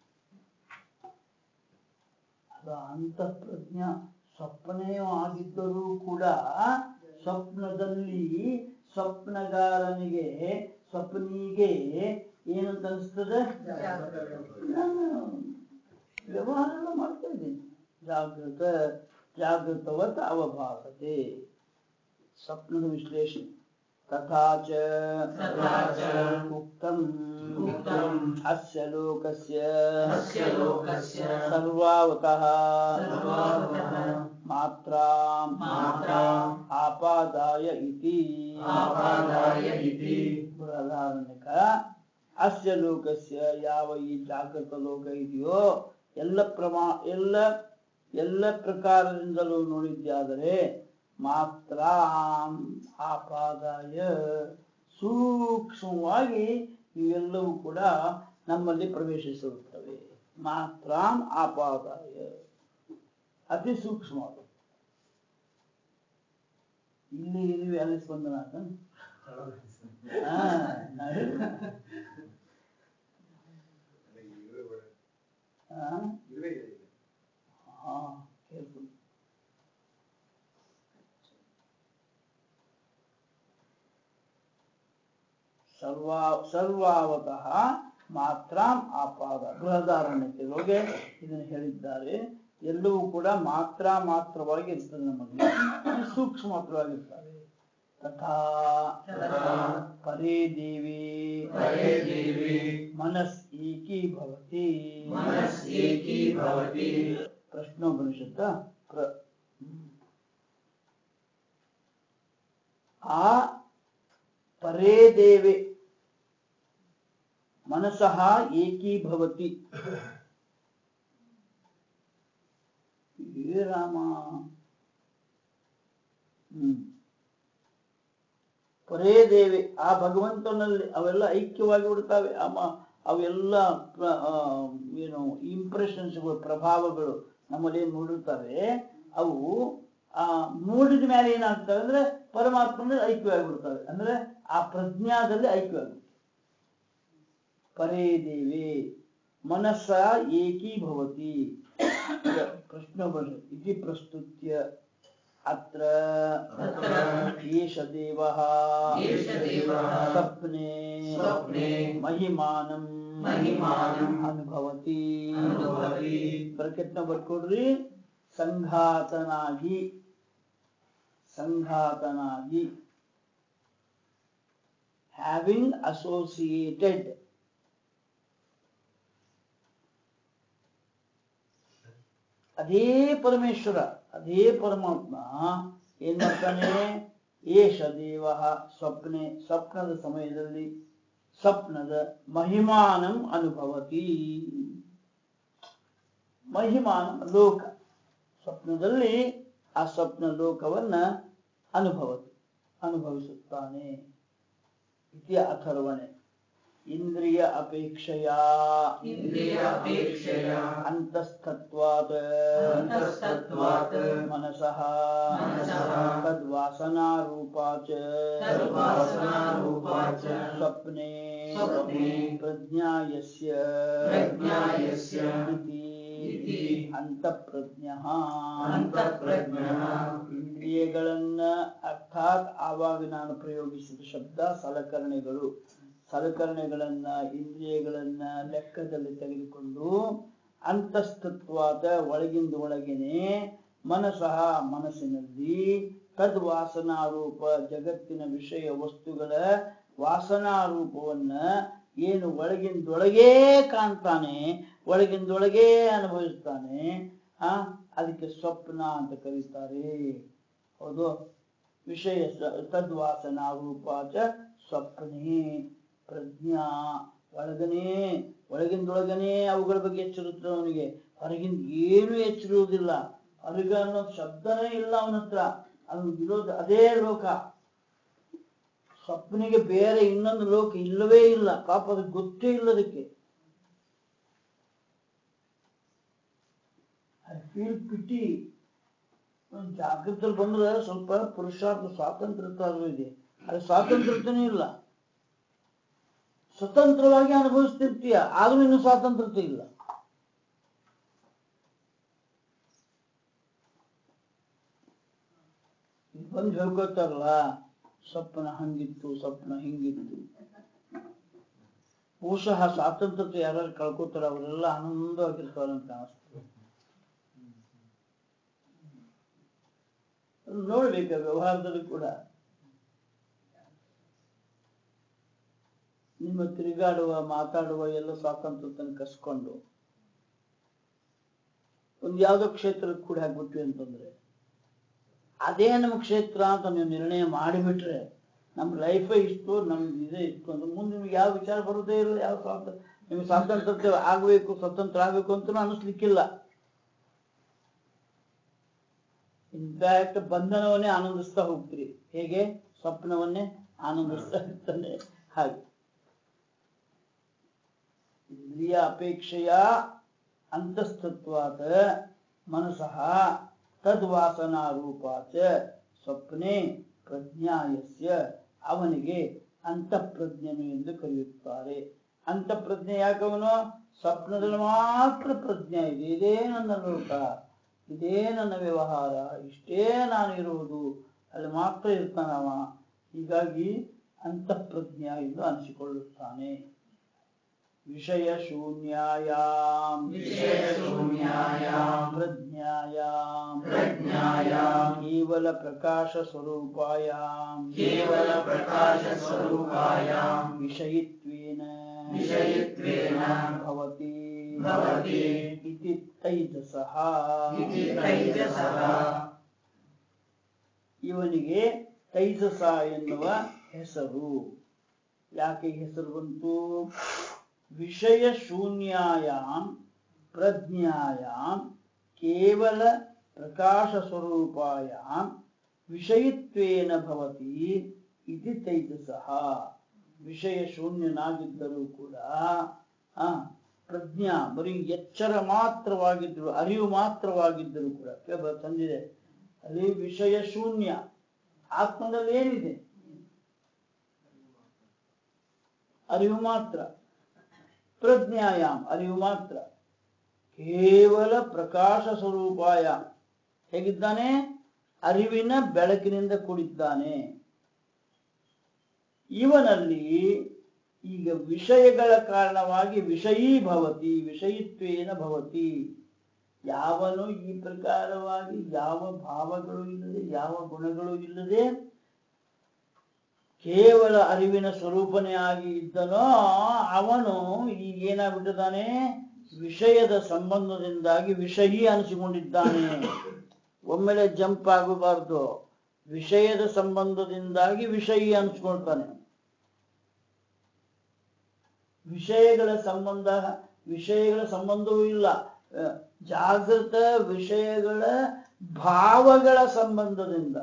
ಅದು ಅಂತಃಪ್ರಜ್ಞ ಸ್ವಪ್ನೇ ಆಗಿದ್ದರೂ ಕೂಡ ಸ್ವಪ್ನದಲ್ಲಿ ಸ್ವಪ್ನಗಾರನಿಗೆ ಸ್ವಪ್ನಿಗೆ ಏನಂತ ಅನಿಸ್ತದೆ ನಾನು ವ್ಯವಹಾರ ಮಾಡ್ತಾ ಇದ್ದೀನಿ ಜಾಗೃತ ಜಾಗೃತವತ್ ಅವಭಾಸತೆ ಸ್ವಪ್ನದ ವಿಶ್ಲೇಷಣೆ ತಥಾ ಚ ತಥಾ ಚ ಉಕ್ತಂ ಉಕ್ತಂ ಅಸ್ಯ ಲೋಕಸ್ಯ ಅಸ್ಯ ಲೋಕಸ್ಯ ಸರ್ವಾವತಃ ಸರ್ವಾವತಃ ಮಾತ್ರಾಂ ಮಾತ್ರಾಂ ಆಪಾದಾಯ ಇತಿ ಜಾಗೃತ ಲೋಕ ಇದೆಯೋ ಎಲ್ಲ ಪ್ರಮಾ ಎಲ್ಲ ಎಲ್ಲ ಪ್ರಕಾರದಿಂದಲೂ ನೋಡಿದ್ದಾದರೆ ಮಾತ್ರ ಆಪಾದಾಯ ಸೂಕ್ಷ್ಮವಾಗಿ ಇವೆಲ್ಲವೂ ಕೂಡ ನಮ್ಮಲ್ಲಿ ಪ್ರವೇಶಿಸಿರುತ್ತವೆ ಮಾತ್ರ ಆಪಾದಾಯ ಅತಿ ಸೂಕ್ಷ್ಮವಾದ ಇಲ್ಲಿ ಇಲ್ಲಿ ಅಲ್ಲಿ ಸ್ಪಂದನ ಆತ ಹಾ ನಾವ್ ಹೇಳಿದ್ವಿ. ಹಾ ಹಾ ಕೇಳ್ತೀನಿ ಸರ್ವಾ ಸರ್ವಾವತಃ ಮಾತ್ರ ಆಪಾದ ಬೃಹದಾರಣ್ಯಕ್ಕೆ ಹೋಗಿ ಇದನ್ನು ಹೇಳಿದ್ದಾರೆ ಎಲ್ಲವೂ ಕೂಡ ಮಾತ್ರ ಮಾತ್ರವಾಗಿ ಇರ್ತದೆ ನಮ್ಮಲ್ಲಿ ಸೂಕ್ಷ್ಮ ಮಾತ್ರವಾಗಿರ್ತವೆ ತಥಾ ತಥಾ ಪರೇ ದೇವಿ ಪರೇ ದೇವಿ ಮನಸ್ ಏಕೀಭವತಿ ಮನಸ್ ಏಕೀಭವತಿ ಪ್ರಶ್ನೋಪನಿಷತ್ತ ಪ್ರ ಆ ಪರೇ ದೇವೆ ಮನಸಃ ಏಕೀಭವತಿ ಏ ರಾಮ ಹ್ಮ್ ಪರೇ ದೇವಿ ಆ ಭಗವಂತನಲ್ಲಿ ಅವೆಲ್ಲ ಐಕ್ಯವಾಗಿ ಬಿಡ್ತಾವೆ ಅಮ್ಮ ಅವೆಲ್ಲ ಪ್ರ- ಆ, ಏನು ಇಂಪ್ರೆಷನ್ಸ್ಗಳು ಪ್ರಭಾವಗಳು ನಮ್ಮಲ್ಲಿ ಏನ್ ಮೂಡಿರ್ತವೆ ಅವು ಆ ಮೂಡಿದ ಮೇಲೆ ಏನಾಗ್ತವೆ ಅಂದ್ರೆ ಪರಮಾತ್ಮನಲ್ಲಿ ಐಕ್ಯವಾಗಿ ಬಿಡ್ತವೆ ಅಂದ್ರೆ ಆ ಪ್ರಜ್ಞಾದಲ್ಲಿ ಐಕ್ಯವಾಗಿ ಪರೇ ದೇವಿ ಮನಸ್ಸ ಏಕೀಭವತಿ ಪ್ರಶ್ನೆ ಇತಿ ಪ್ರಸ್ತುತ್ಯ ಅತ್ರ ಅತ್ರ ಏಷ ದೇವಃ ಏಷ ದೇವಃ ಸ್ವಪ್ನೆ ಸ್ವಪ್ನೆ ಮಹಿಮಾನಂ ಮಹಿಮಾನಂ ಅನುಭವತಿ ಅನುಭವತಿ ಬ್ರಕೆಟ್ ನಂಬರ್ ಕೊಡ್ರಿ ಸಂಘಾತನಾಗಿ ಸಂಘಾತನಾಗಿ ಹ್ಯಾವಿಂಗ್ ಅಸೋಸಿಯೇಟೆಡ್ ಅದೇ ಪರಮೇಶ್ವರ ಅದೇ ಪರಮಾತ್ಮ ಏನ್ ಮಾಡ್ತಾನೆ ಏಷ ದೇವ ಸ್ವಪ್ನೆ ಸ್ವಪ್ನದ ಸಮಯದಲ್ಲಿ ಸ್ವಪ್ನದ ಮಹಿಮಾನಂ ಅನುಭವತಿ ಮಹಿಮಾನಂ ಲೋಕ ಸ್ವಪ್ನದಲ್ಲಿ ಆ ಸ್ವಪ್ನ ಲೋಕವನ್ನ ಅನುಭವತಿ ಅನುಭವಿಸುತ್ತಾನೆ ಇತಿ ಅಥರ್ವಣೆ ಇಂದ್ರಿಯ ಅಪೇಕ್ಷೆಯ ಇಂದ್ರಿಯ ಅಪೇಕ್ಷೆಯ ಅಂತಸ್ಥತ್ವಾತ್ ಅಂತಸ್ಥತ್ವಾತ್ ಮನಸಃ ಮನಸಃ ತದ್ವಾಸನಾರೂಪಾ ಚ ತದ್ವಾಸನಾರೂಪಾ ಚ ಸ್ವಪ್ನೆ ಸ್ವಪ್ನೆ ಪ್ರಜ್ಞಾಯಸ್ಯ ಪ್ರಜ್ಞಾಯಸ್ಯ ಇತಿ ಇತಿ ಅಂತಃಪ್ರಜ್ಞಃ ಅಂತಃಪ್ರಜ್ಞಃ ಇಂದ್ರಿಯಗಳನ್ನ ಅರ್ಥಾತ್ ಆವಾಗ ನಾನು ಪ್ರಯೋಗಿಸಿದ ಶಬ್ದ ಸಲಕರಣೆಗಳು ಸಲಕರಣೆಗಳನ್ನ ಇಂದ್ರಿಯಗಳನ್ನ ಲೆಕ್ಕದಲ್ಲಿ ತೆಗೆದುಕೊಂಡು ಅಂತಸ್ತತ್ವಾದ ಒಳಗಿಂದ ಒಳಗೇನೆ ಮನಸಃ ಮನಸ್ಸಿನಲ್ಲಿ ತದ್ವಾಸನಾರೂಪ ಜಗತ್ತಿನ ವಿಷಯ ವಸ್ತುಗಳ ವಾಸನಾರೂಪವನ್ನ ಏನು ಒಳಗಿಂದೊಳಗೇ ಕಾಣ್ತಾನೆ ಒಳಗಿಂದೊಳಗೇ ಅನುಭವಿಸ್ತಾನೆ ಆ ಅದಕ್ಕೆ ಸ್ವಪ್ನ ಅಂತ ಕರೀತಾರೆ ಹೌದು ವಿಷಯ ಸ- ತದ್ವಾಸನಾರೂಪ ಚ ಸ್ವಪ್ನೆ ಪ್ರಜ್ಞಾ ಒಳಗನೇ ಒಳಗಿಂದೊಳಗನೇ ಅವುಗಳ ಬಗ್ಗೆ ಎಚ್ಚರಿರುತ್ತೆ ಅವನಿಗೆ ಹೊರಗಿಂದ ಏನು ಎಚ್ಚರಿರುವುದಿಲ್ಲ ಹೊರಗ ಅನ್ನೋ ಶಬ್ದನೇ ಇಲ್ಲ ಅವನ ಹತ್ರ ಅವನು ಇರೋದು ಅದೇ ಲೋಕ ಸ್ವಪ್ನಿಗೆ ಬೇರೆ ಇನ್ನೊಂದು ಲೋಕ ಇಲ್ಲವೇ ಇಲ್ಲ ಪಾಪ ಅದಕ್ಕೆ ಗೊತ್ತೇ ಇಲ್ಲ ಅದಕ್ಕೆ ಐ ಫೀಲ್ ಪಿಟಿ ಜಾಗೃತದಲ್ಲಿ ಬಂದ್ರೆ ಸ್ವಲ್ಪ ಪುರುಷಾರ್ಥ ಸ್ವಾತಂತ್ರ್ಯತೆ ಅದು ಇದೆ ಅದು ಸ್ವಾತಂತ್ರ್ಯತೆನೇ ಇಲ್ಲ ಸ್ವತಂತ್ರವಾಗಿ ಅನುಭವಿಸ್ತಿರ್ತೀಯ ಆದ್ರೂ ಇನ್ನು ಸ್ವಾತಂತ್ರ್ಯತೆ ಇಲ್ಲ ಇಲ್ಲಿ ಬಂದು ಹೇಳ್ಕೊತಾರಲ್ಲ ಸ್ವಪ್ನ ಹಂಗಿತ್ತು ಸ್ವಪ್ನ ಹಿಂಗಿತ್ತು ಬಹುಶಃ ಸ್ವಾತಂತ್ರ್ಯತೆ ಯಾರು ಕಳ್ಕೊತಾರ ಅವರೆಲ್ಲ ಆನಂದವಾಗಿರ್ತಾರೆ ಅಂತ ಕಾಣಿಸ್ತದೆ ನೋಡ್ಬೇಕು ವ್ಯವಹಾರದಲ್ಲಿ ಕೂಡ ನಿಮ್ಮ ತಿರುಗಾಡುವ ಮಾತಾಡುವ ಎಲ್ಲ ಸ್ವಾತಂತ್ರ್ಯತನ ಕಸ್ಕೊಂಡು ಒಂದ್ ಯಾವ್ದೋ ಕ್ಷೇತ್ರಕ್ಕೆ ಕೂಡ ಹಾಕ್ಬಿಟ್ವಿ ಅಂತಂದ್ರೆ ಅದೇ ನಮ್ಮ ಕ್ಷೇತ್ರ ಅಂತ ನೀವು ನಿರ್ಣಯ ಮಾಡಿಬಿಟ್ರೆ ನಮ್ಮ ಲೈಫೇ ಇಷ್ಟು ನಮ್ದು ಇದೇ ಇಷ್ಟು ಅಂದ್ರೆ ಮುಂದೆ ನಿಮ್ಗೆ ಯಾವ ವಿಚಾರ ಬರೋದೇ ಇಲ್ಲ ಯಾವ ಸ್ವಾತ ನಿಮ್ಗೆ ಸ್ವಾತಂತ್ರ್ಯ ಆಗ್ಬೇಕು ಸ್ವತಂತ್ರ ಆಗ್ಬೇಕು ಅಂತ ಅನಿಸ್ಲಿಕ್ಕಿಲ್ಲ ಇನ್ಫ್ಯಾಕ್ಟ್ ಬಂಧನವನ್ನೇ ಆನಂದಿಸ್ತಾ ಹೋಗ್ತೀರಿ ಹೇಗೆ ಸ್ವಪ್ನವನ್ನೇ ಆನಂದಿಸ್ತಾ ಇರ್ತಾನೆ ಹಾಗೆ ಇಂದ್ರಿಯ ಅಪೇಕ್ಷೆಯ ಅಂತಸ್ತತ್ವಾತ್ ಮನಸಃ ತದ್ವಾಸನಾರೂಪಾಚ ಸ್ವಪ್ನೆ ಪ್ರಜ್ಞಾಯಸ್ಯ ಅವನಿಗೆ ಅಂತಃಪ್ರಜ್ಞನು ಎಂದು ಕರೆಯುತ್ತಾರೆ ಅಂತಃಪ್ರಜ್ಞೆ ಯಾಕವನು ಸ್ವಪ್ನದಲ್ಲಿ ಮಾತ್ರ ಪ್ರಜ್ಞೆ ಇದೆ ಇದೇ ನನ್ನ ಲೋಕ ಇದೇ ನನ್ನ ವ್ಯವಹಾರ ಇಷ್ಟೇ ನಾನು ಇರುವುದು ಅಲ್ಲಿ ಮಾತ್ರ ಇರ್ತಾನವ ಹೀಗಾಗಿ ಅಂತಃಪ್ರಜ್ಞ ಎಂದು ಅನಿಸಿಕೊಳ್ಳುತ್ತಾನೆ ವಿಷಯ ಶೂನ್ಯಾಯಾಮ್ ವಿಷಯಶೂನ್ಯಾಯಾಮ್ ಪ್ರಜ್ಞಾಯಾಮ್ ಪ್ರಜ್ಞಾಯಾಮ್ ಕೇವಲ ಪ್ರಕಾಶ ಸ್ವರೂಪಾಯಾಮ್ ಕೇವಲ ಪ್ರಕಾಶ ಸ್ವರೂಪಾಯಾಮ್ ವಿಷಯಿತ್ವೇನ ವಿಷಯಿತ್ವೇನ ಭವತಿ ಭವತಿ ಇತಿ ತೈಜಸಃ ಇತಿ ತೈಜಸಃ ಇವನಿಗೆ ತೈಜಸ ಎನ್ನುವ ಹೆಸರು ಯಾಕೆ ಈ ಹೆಸರು ಬಂತು ವಿಷಯ ಶೂನ್ಯಾಯಾಮ್ ಪ್ರಜ್ಞಾಯಾಮ್ ಕೇವಲ ಪ್ರಕಾಶ ಸ್ವರೂಪಾಯಾಮ್ ವಿಷಯಿತ್ವೇನ ಭವತಿ ಇತಿ ತೈಜಸಃ ವಿಷಯ ಶೂನ್ಯನಾಗಿದ್ದರೂ ಕೂಡ ಆ ಪ್ರಜ್ಞಾ ಬರೀ ಎಚ್ಚರ ಮಾತ್ರವಾಗಿದ್ದರು ಅರಿವು ಮಾತ್ರವಾಗಿದ್ದರೂ ಕೂಡ ಕೇವಲ ತಂದಿದೆ ಅಲ್ಲಿ ವಿಷಯ ಶೂನ್ಯ ಆತ್ಮದಲ್ಲಿ ಏನಿದೆ ಅರಿವು ಮಾತ್ರ ಪ್ರಜ್ಞಾಯಾಮ್ ಅರಿವು ಮಾತ್ರ ಕೇವಲ ಪ್ರಕಾಶ ಸ್ವರೂಪಾಯ ಹೇಗಿದ್ದಾನೆ ಅರಿವಿನ ಬೆಳಕಿನಿಂದ ಕೂಡಿದ್ದಾನೆ ಇವನಲ್ಲಿ ಈಗ ವಿಷಯಗಳ ಕಾರಣವಾಗಿ ವಿಷಯೀ ಭವತಿ ವಿಷಯಿತ್ವೇನ ಭವತಿ ಯಾವನು ಈ ಪ್ರಕಾರವಾಗಿ ಯಾವ ಭಾವಗಳು ಇಲ್ಲದೆ ಯಾವ ಗುಣಗಳು ಇಲ್ಲದೆ ಕೇವಲ ಅರಿವಿನ ಸ್ವರೂಪನೇ ಆಗಿ ಇದ್ದನೋ ಅವನು ಈಗ ಏನಾಗ್ಬಿಟ್ಟಿದ್ದಾನೆ ವಿಷಯದ ಸಂಬಂಧದಿಂದಾಗಿ ವಿಷಯಿ ಅನಿಸಿಕೊಂಡಿದ್ದಾನೆ ಒಮ್ಮೆಲೆ ಜಂಪ್ ಆಗಬಾರ್ದು ವಿಷಯದ ಸಂಬಂಧದಿಂದಾಗಿ ವಿಷಯಿ ಅನಿಸ್ಕೊಳ್ತಾನೆ ವಿಷಯಗಳ ಸಂಬಂಧ ವಿಷಯಗಳ ಸಂಬಂಧವೂ ಇಲ್ಲ ಆ, ಜಾಗೃತ ವಿಷಯಗಳ ಭಾವಗಳ ಸಂಬಂಧದಿಂದ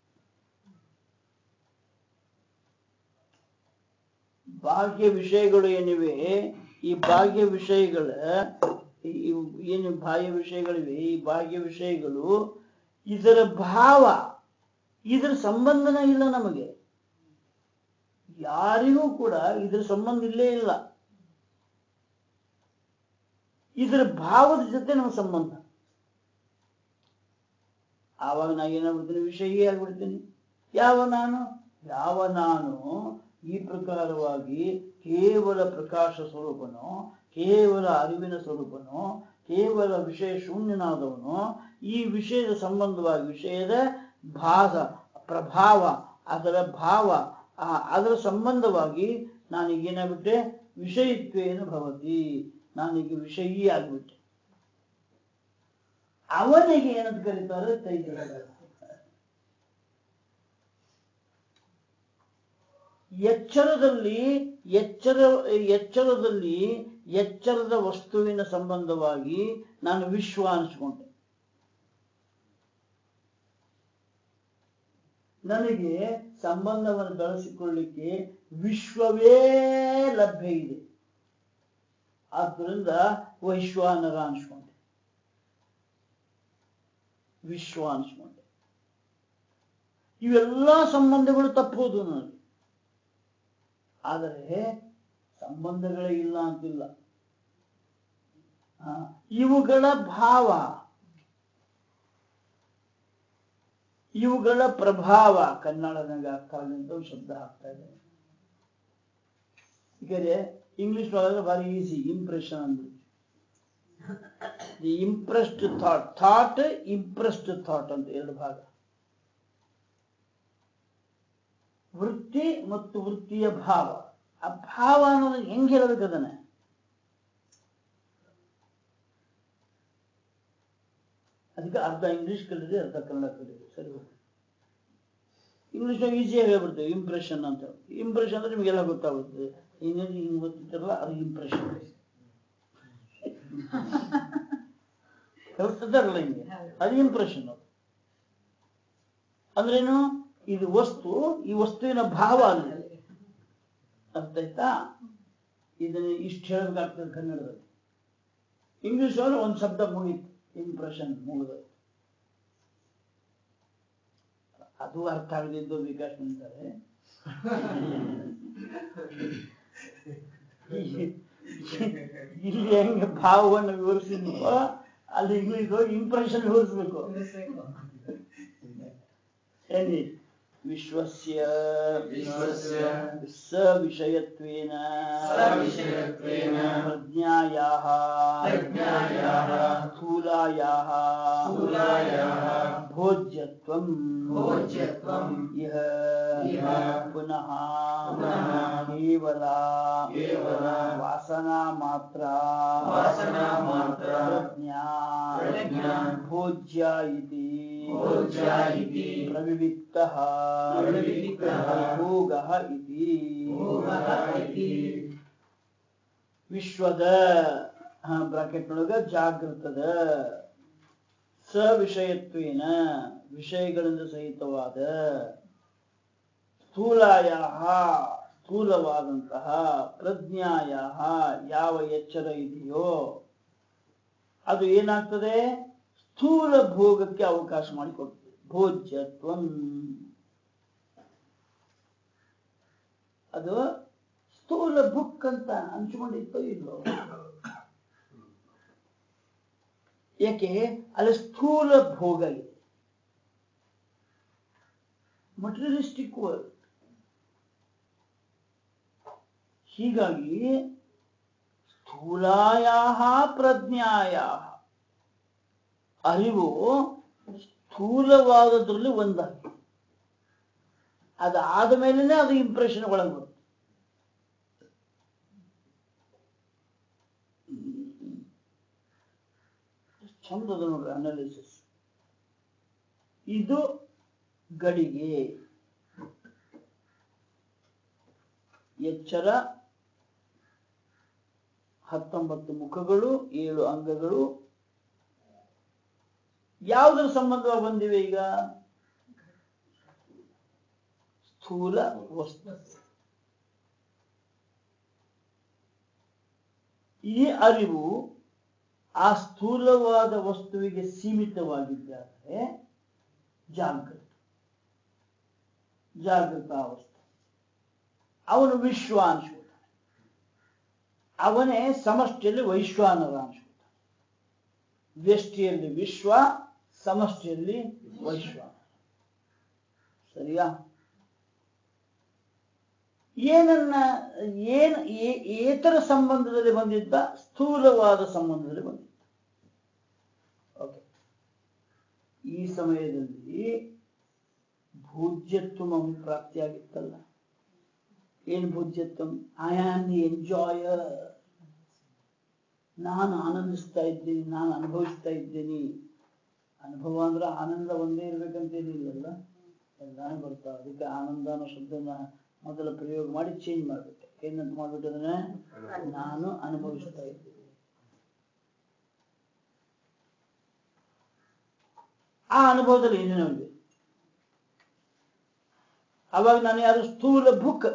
ಬಾಹ್ಯ ವಿಷಯಗಳು ಏನಿವೆ ಈ ಬಾಹ್ಯ ವಿಷಯಗಳ ಈ- ಇವು ಏನು ಬಾಹ್ಯ ವಿಷಯಗಳಿವೆ ಈ ಬಾಹ್ಯ ವಿಷಯಗಳು ಇದರ ಭಾವ ಇದರ ಸಂಬಂಧನೇ ಇಲ್ಲ ನಮಗೆ ಯಾರಿಗೂ ಕೂಡ ಇದರ ಸಂಬಂಧ ಇಲ್ಲೇ ಇಲ್ಲ ಇದರ ಭಾವದ ಜೊತೆ ನಮ್ಮ ಸಂಬಂಧ ಆವಾಗ ನಾ ಏನಾಗ್ಬಿಡ್ತೀನಿ ವಿಷಯಿ ಆಗ್ಬಿಡ್ತೀನಿ ಯಾವ ನಾನು ಯಾವ ನಾನು ಈ ಪ್ರಕಾರವಾಗಿ ಕೇವಲ ಪ್ರಕಾಶ ಸ್ವರೂಪನು ಕೇವಲ ಅರಿವಿನ ಸ್ವರೂಪನು ಕೇವಲ ವಿಷಯ ಶೂನ್ಯನಾದವನು ಈ ವಿಷಯದ ಸಂಬಂಧವಾಗಿ ವಿಷಯದ ಭಾಸ ಪ್ರಭಾವ ಅದರ ಭಾವ ಆ- ಅದರ ಸಂಬಂಧವಾಗಿ ನಾನೀಗ ಏನಾಗ್ಬಿಟ್ಟೆ ವಿಷಯಿತ್ವೇನ ಭವತಿ ನಾನೀಗ ವಿಷಯಿ ಆಗ್ಬಿಟ್ಟೆ ಅವನಿಗೆ ಏನಂತ ಕರೀತಾರೆ ತೈಜಸ ಎಚ್ಚರದಲ್ಲಿ ಎಚ್ಚರ ಎಚ್ಚರದಲ್ಲಿ ಎಚ್ಚರದ ವಸ್ತುವಿನ ಸಂಬಂಧವಾಗಿ ನಾನು ವಿಶ್ವ ಅನಿಸ್ಕೊಂಡೆ ನನಗೆ ಸಂಬಂಧವನ್ನು ಬೆಳೆಸಿಕೊಳ್ಳಿಕ್ಕೆ ವಿಶ್ವವೇ ಲಭ್ಯ ಇದೆ ಆದ್ದರಿಂದ ವೈಶ್ವಾನರ ಅನ್ಸ್ಕೊಂಡೆ ವಿಶ್ವ ಅನ್ಸ್ಕೊಂಡೆ ಇವೆಲ್ಲ ಸಂಬಂಧಗಳು ತಪ್ಪುವುದು ನನಗೆ ಆದರೆ ಸಂಬಂಧಗಳೇ ಇಲ್ಲ ಅಂತಿಲ್ಲ ಆ, ಇವುಗಳ ಭಾವ ಇವುಗಳ ಪ್ರಭಾವ ಕನ್ನಡ ನನಗೆ ಅರ್ಥ ಆಗಲಿ ಅಂತ ಒಂದು ಶಬ್ದ ಹಾಕ್ತಾ ಇದ್ದೇನೆ ಯಾಕಂದ್ರೆ ಇಂಗ್ಲಿಷ್ ಒಳಗೆ ಭಾರಿ ಈಸಿ ಇಂಪ್ರೆಷನ್ ಅಂದ್ರೆ the impressed thought thought impressed thought ಅಂತ ಎರಡು ಭಾಗ ವೃತ್ತಿ ಮತ್ತು ವೃತ್ತಿಯ ಭಾವ ಆ ಭಾವ ಅನ್ನೋದು ಹೆಂಗ್ ಹೇಳಬೇಕು ಅದನ್ನ ಅದಕ್ಕೆ ಅರ್ಧ ಇಂಗ್ಲಿಷ್ ಕಲಿದ್ರೆ ಅರ್ಧ ಕನ್ನಡ ಕಲಿದ್ರೆ ಸರಿ ಹೋಗುತ್ತೆ ಇಂಗ್ಲಿಷ್ ಈಸಿಯಾಗಿ ಹೇಳ್ಬಿಡ್ತೇವೆ ಇಂಪ್ರೆಷನ್ ಅಂತ ಇಂಪ್ರೆಷನ್ ಅಂದ್ರೆ ನಿಮಗೆಲ್ಲ ಗೊತ್ತಾಗುತ್ತೆ ಇನ್ನೇನು ಹಿಂಗೆ ಗೊತ್ತಿರ್ತಾರಲ್ಲ ಅದು ಇಂಪ್ರೆಷನ್ ಕಲಿಸ್ತದಾರಲ್ಲ ಹಿಂಗೆ ಅದು ಇಂಪ್ರೆಷನ್ ಅದು ಅಂದ್ರೇನು ಇದು ವಸ್ತು ಈ ವಸ್ತುವಿನ ಭಾವ ಅಲ್ಲ ಅರ್ಥ ಆಯ್ತಾ ಇದನ್ನ ಇಷ್ಟು ಹೇಳಬೇಕಾಗ್ತದೆ ಕನ್ನಡದಲ್ಲಿ ಇಂಗ್ಲಿಷ್ ಅವರು ಒಂದು ಶಬ್ದ ಮುಗೀತು ಇಂಪ್ರೆಷನ್ ಮುಗಿದು ಅದು ಅರ್ಥ ಆಗದಿದ್ದು ವಿಕಾಸ್ ಅಂತಾರೆ ಇಲ್ಲಿ ಹೆಂಗೆ ಭಾವವನ್ನು ವಿವರಿಸಿದ್ವೋ ಅಲ್ಲಿ ಇಂಗ್ಲಿಷ್ ಇಂಪ್ರೆಷನ್ ವಿವರಿಸ್ಬೇಕು ಏನಿ ವಿಶ್ವಸ್ಯ ವಿಶ್ವಸ್ಯ ಸವಿಷಯತ್ವೇನ ಸವಿಷಯತ್ವೇನ ಪ್ರಜ್ಞಾಯಾಃ ಪ್ರಜ್ಞಾಯಾಃ ಸ್ಥೂಲಾಯಾಃ ಸ್ಥೂಲಾಯಾಃ ಭೋಜ್ಯತ್ವಂ ಭೋಜ್ಯತ್ವಂ ಇಹ ಇಹ ಪುನಃ ಪುನಃ ಕೇವಲ ಕೇವಲ ವಾಸನಾ ಮಾತ್ರ ವಾಸನಾ ಮಾತ್ರ ಪ್ರಜ್ಞಾ ಪ್ರಜ್ಞಾ ಭೋಜ್ಯ ಇತಿ ಭೋಜ್ಯ ಇತಿ ಪ್ರವಿವಿಕ್ತಃ ಪ್ರವಿವಿಕ್ತಃ ಭೋಗಃ ಇತಿ ಭೋಗಃ ಇತಿ ವಿಶ್ವದ ಬ್ರಾಕೆಟ್ ಒಳಗ ಜಾಗೃತದ ಸವಿಷಯತ್ವೇನ ವಿಷಯಗಳಿಂದ ಸಹಿತವಾದ ಸ್ಥೂಲಾಯ ಸ್ಥೂಲವಾದಂತಹ ಪ್ರಜ್ಞಾಯ ಯಾವ ಎಚ್ಚರ ಇದೆಯೋ ಅದು ಏನಾಗ್ತದೆ ಸ್ಥೂಲ ಭೋಗಕ್ಕೆ ಅವಕಾಶ ಮಾಡಿಕೊಡ್ತದೆ ಭೋಜ್ಯತ್ವಂ ಅದು ಸ್ಥೂಲ ಬುಕ್ ಅಂತ ಹಂಚ್ಕೊಂಡಿತ್ತೋ ಇಲ್ಲೋ ಯಾಕೆ ಅಲ್ಲಿ ಸ್ಥೂಲ ಭೋಗ ಇದೆ ಮಟೀರಿಯಲಿಸ್ಟಿಕ್ ವರ್ಲ್ಡ್ ಹೀಗಾಗಿ ಸ್ಥೂಲಾಯ ಪ್ರಜ್ಞಾಯ ಅರಿವು ಸ್ಥೂಲವಾದದ್ರಲ್ಲಿ ಒಂದಾಗಿದೆ ಅದಾದ ಮೇಲೆನೆ ಅದು ಇಂಪ್ರೆಷನ್ ಒಳಗೆ ಬರುತ್ತೆ ಚಂದದ ನೋಡ್ರಿ ಅನಾಲಿಸಿಸ್ ಇದು ಗಡಿಗೆ ಎಚ್ಚರ ಹತ್ತೊಂಬತ್ತು ಮುಖಗಳು ಏಳು ಅಂಗಗಳು ಯಾವುದರ ಸಂಬಂಧವಾಗಿ ಬಂದಿವೆ ಈಗ ಸ್ಥೂಲ ವಸ್ತು ಈ ಅರಿವು ಆ ಸ್ಥೂಲವಾದ ವಸ್ತುವಿಗೆ ಸೀಮಿತವಾಗಿದ್ದಾದರೆ ಜಾಗೃತ ಜಾಗೃತ ಅವಸ್ಥೆ ಅವನು ವಿಶ್ವ ಅನ್ಸ್ಕೊತಾನೆ ಅವನೇ ಸಮಷ್ಟಿಯಲ್ಲಿ ವೈಶ್ವಾನರ ಅನ್ಸ್ಕೊತಾನೆ ವ್ಯಷ್ಟಿಯಲ್ಲಿ ವಿಶ್ವ ಸಮಷ್ಟಿಯಲ್ಲಿ ವೈಶ್ವಾನರ ಸರಿಯಾ ಏನನ್ನ ಏನ್ ಏ- ಏತರ ಸಂಬಂಧದಲ್ಲಿ ಬಂದಿದ್ದ ಸ್ಥೂಲವಾದ ಸಂಬಂಧದಲ್ಲಿ ಬಂದಿದ್ದ ಓಕೆ ಈ ಸಮಯದಲ್ಲಿ ಭೂಜ್ಯತ್ವ ಅವನಿಗೆ ಪ್ರಾಪ್ತಿಯಾಗಿತ್ತಲ್ಲ ಏನ್ ಭೂಜ್ಯತ್ವ ಐ ಆಮ್ ದಿ ಎಂಜಾಯರ್ ನಾನು ಆನಂದಿಸ್ತಾ ಇದ್ದೀನಿ ನಾನು ಅನುಭವಿಸ್ತಾ ಇದ್ದೀನಿ ಅನುಭವ ಅಂದ್ರೆ ಆನಂದ ಒಂದೇ ಇರ್ಬೇಕಂತೇನಿಲ್ಲಲ್ಲ ಎಲ್ಲಾನು ಬರ್ತಾವ ಅದಕ್ಕೆ ಆನಂದ ಅನ್ನೋ ಶಬ್ದನ ಮೊದಲ ಪ್ರಯೋಗ ಮಾಡಿ ಚೇಂಜ್ ಮಾಡ್ಬಿಟ್ಟೆ ಏನಂತ ಮಾಡ್ಬಿಟ್ಟು ಅದನ್ನ ನಾನು ಅನುಭವಿಸ್ತಾ ಇದ್ದೀನಿ ಆ ಅನುಭವದಲ್ಲಿ ಏನೇನೋ ಇದೆ ಅವಾಗ ನಾನು ಯಾರು ಸ್ಥೂಲ ಬುಕ್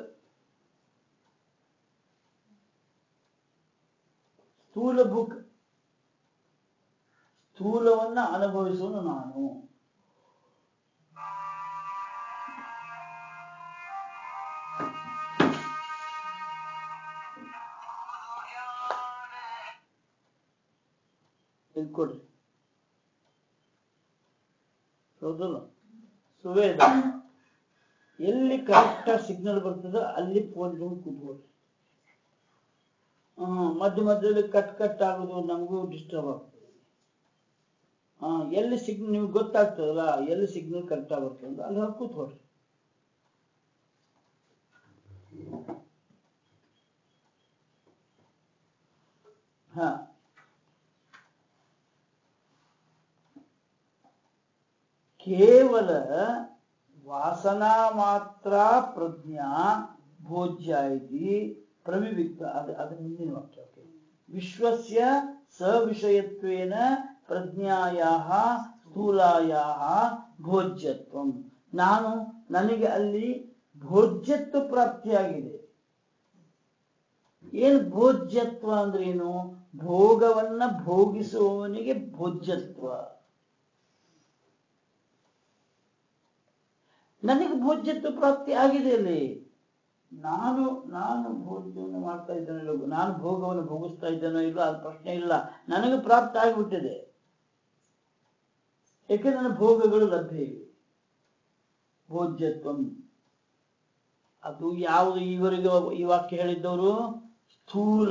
ಸ್ಥೂಲ ಬುಕ್ ಸ್ಥೂಲವನ್ನ ಅನುಭವಿಸುವನು ನಾನು ಇಲ್ಲಿ ಕೊಡ್ರಿ ಹೌದಲ್ಲ ಸುವೇದ ಎಲ್ಲಿ ಕರೆಕ್ಟ್ ಸಿಗ್ನಲ್ ಬರ್ತದೋ ಅಲ್ಲಿ ಫೋನ್ ಹಿಡ್ಕೊಂಡು ಕೂತ್ಕೊಳ್ರಿ ಹ್ಮ್ ಮಧ್ಯ ಮಧ್ಯದಲ್ಲಿ ಕಟ್ ಕಟ್ ಆಗೋದು ನಮಗೂ ಡಿಸ್ಟರ್ಬ್ ಆಗ್ತದೆ ಹಾ ಎಲ್ಲಿ ಸಿಗ್ನಲ್ ನಿಮ್ಗೆ ಗೊತ್ತಾಗ್ತದಲ್ಲ ಎಲ್ಲಿ ಸಿಗ್ನಲ್ ಕರೆಕ್ಟ್ ಬರ್ತದೆ ಅಲ್ಲಿ ಹೋಗಿ ಕೂತ್ಕೊಳ್ರಿ ಹಾ ಕೇವಲ ವಾಸನಾ ಮಾತ್ರ ಪ್ರಜ್ಞಾ ಭೋಜ್ಯ ಇತಿ ಪ್ರವಿವಿಕ್ತ ಅದು ಅದು ಮುಂದಿನ ವಾಕ್ಯ ಓಕೆ ವಿಶ್ವಸ್ಯ ಸವಿಷಯತ್ವೇನ ಪ್ರಜ್ಞಾಯಾಹ ಸ್ಥೂಲಾಯಾಹ ಭೋಜ್ಯತ್ವಂ ನಾನು ನನಗೆ ಅಲ್ಲಿ ಭೋಜ್ಯತ್ವ ಪ್ರಾಪ್ತಿಯಾಗಿದೆ ಏನು ಭೋಜ್ಯತ್ವ ಅಂದ್ರೇನು ಭೋಗವನ್ನ ಭೋಗಿಸುವವನಿಗೆ ಭೋಜ್ಯತ್ವ ನನಗೆ ಭೋಜ್ಯತ್ವ ಪ್ರಾಪ್ತಿ ಆಗಿದೆ ಅಲ್ಲಿ ನಾನು ನಾನು ಭೋಜ್ಯವನ್ನು ಮಾಡ್ತಾ ಇದ್ದೇನೋ ಇಲ್ಲವೋ ನಾನು ಭೋಗವನ್ನು ಭೋಗಿಸ್ತಾ ಇದ್ದೇನೋ ಇಲ್ಲೋ ಅದು ಪ್ರಶ್ನೆ ಇಲ್ಲ ನನಗೆ ಪ್ರಾಪ್ತ ಆಗಿಬಿಟ್ಟಿದೆ ಏಕೆ ನನ್ನ ಭೋಗಗಳು ಲಭ್ಯ ಇವೆ ಭೋಜ್ಯತ್ವಂ ಅದು ಯಾವುದು ಇವರಿಗೆ ಈ ವಾಕ್ಯ ಹೇಳಿದ್ದವರು ಸ್ಥೂಲ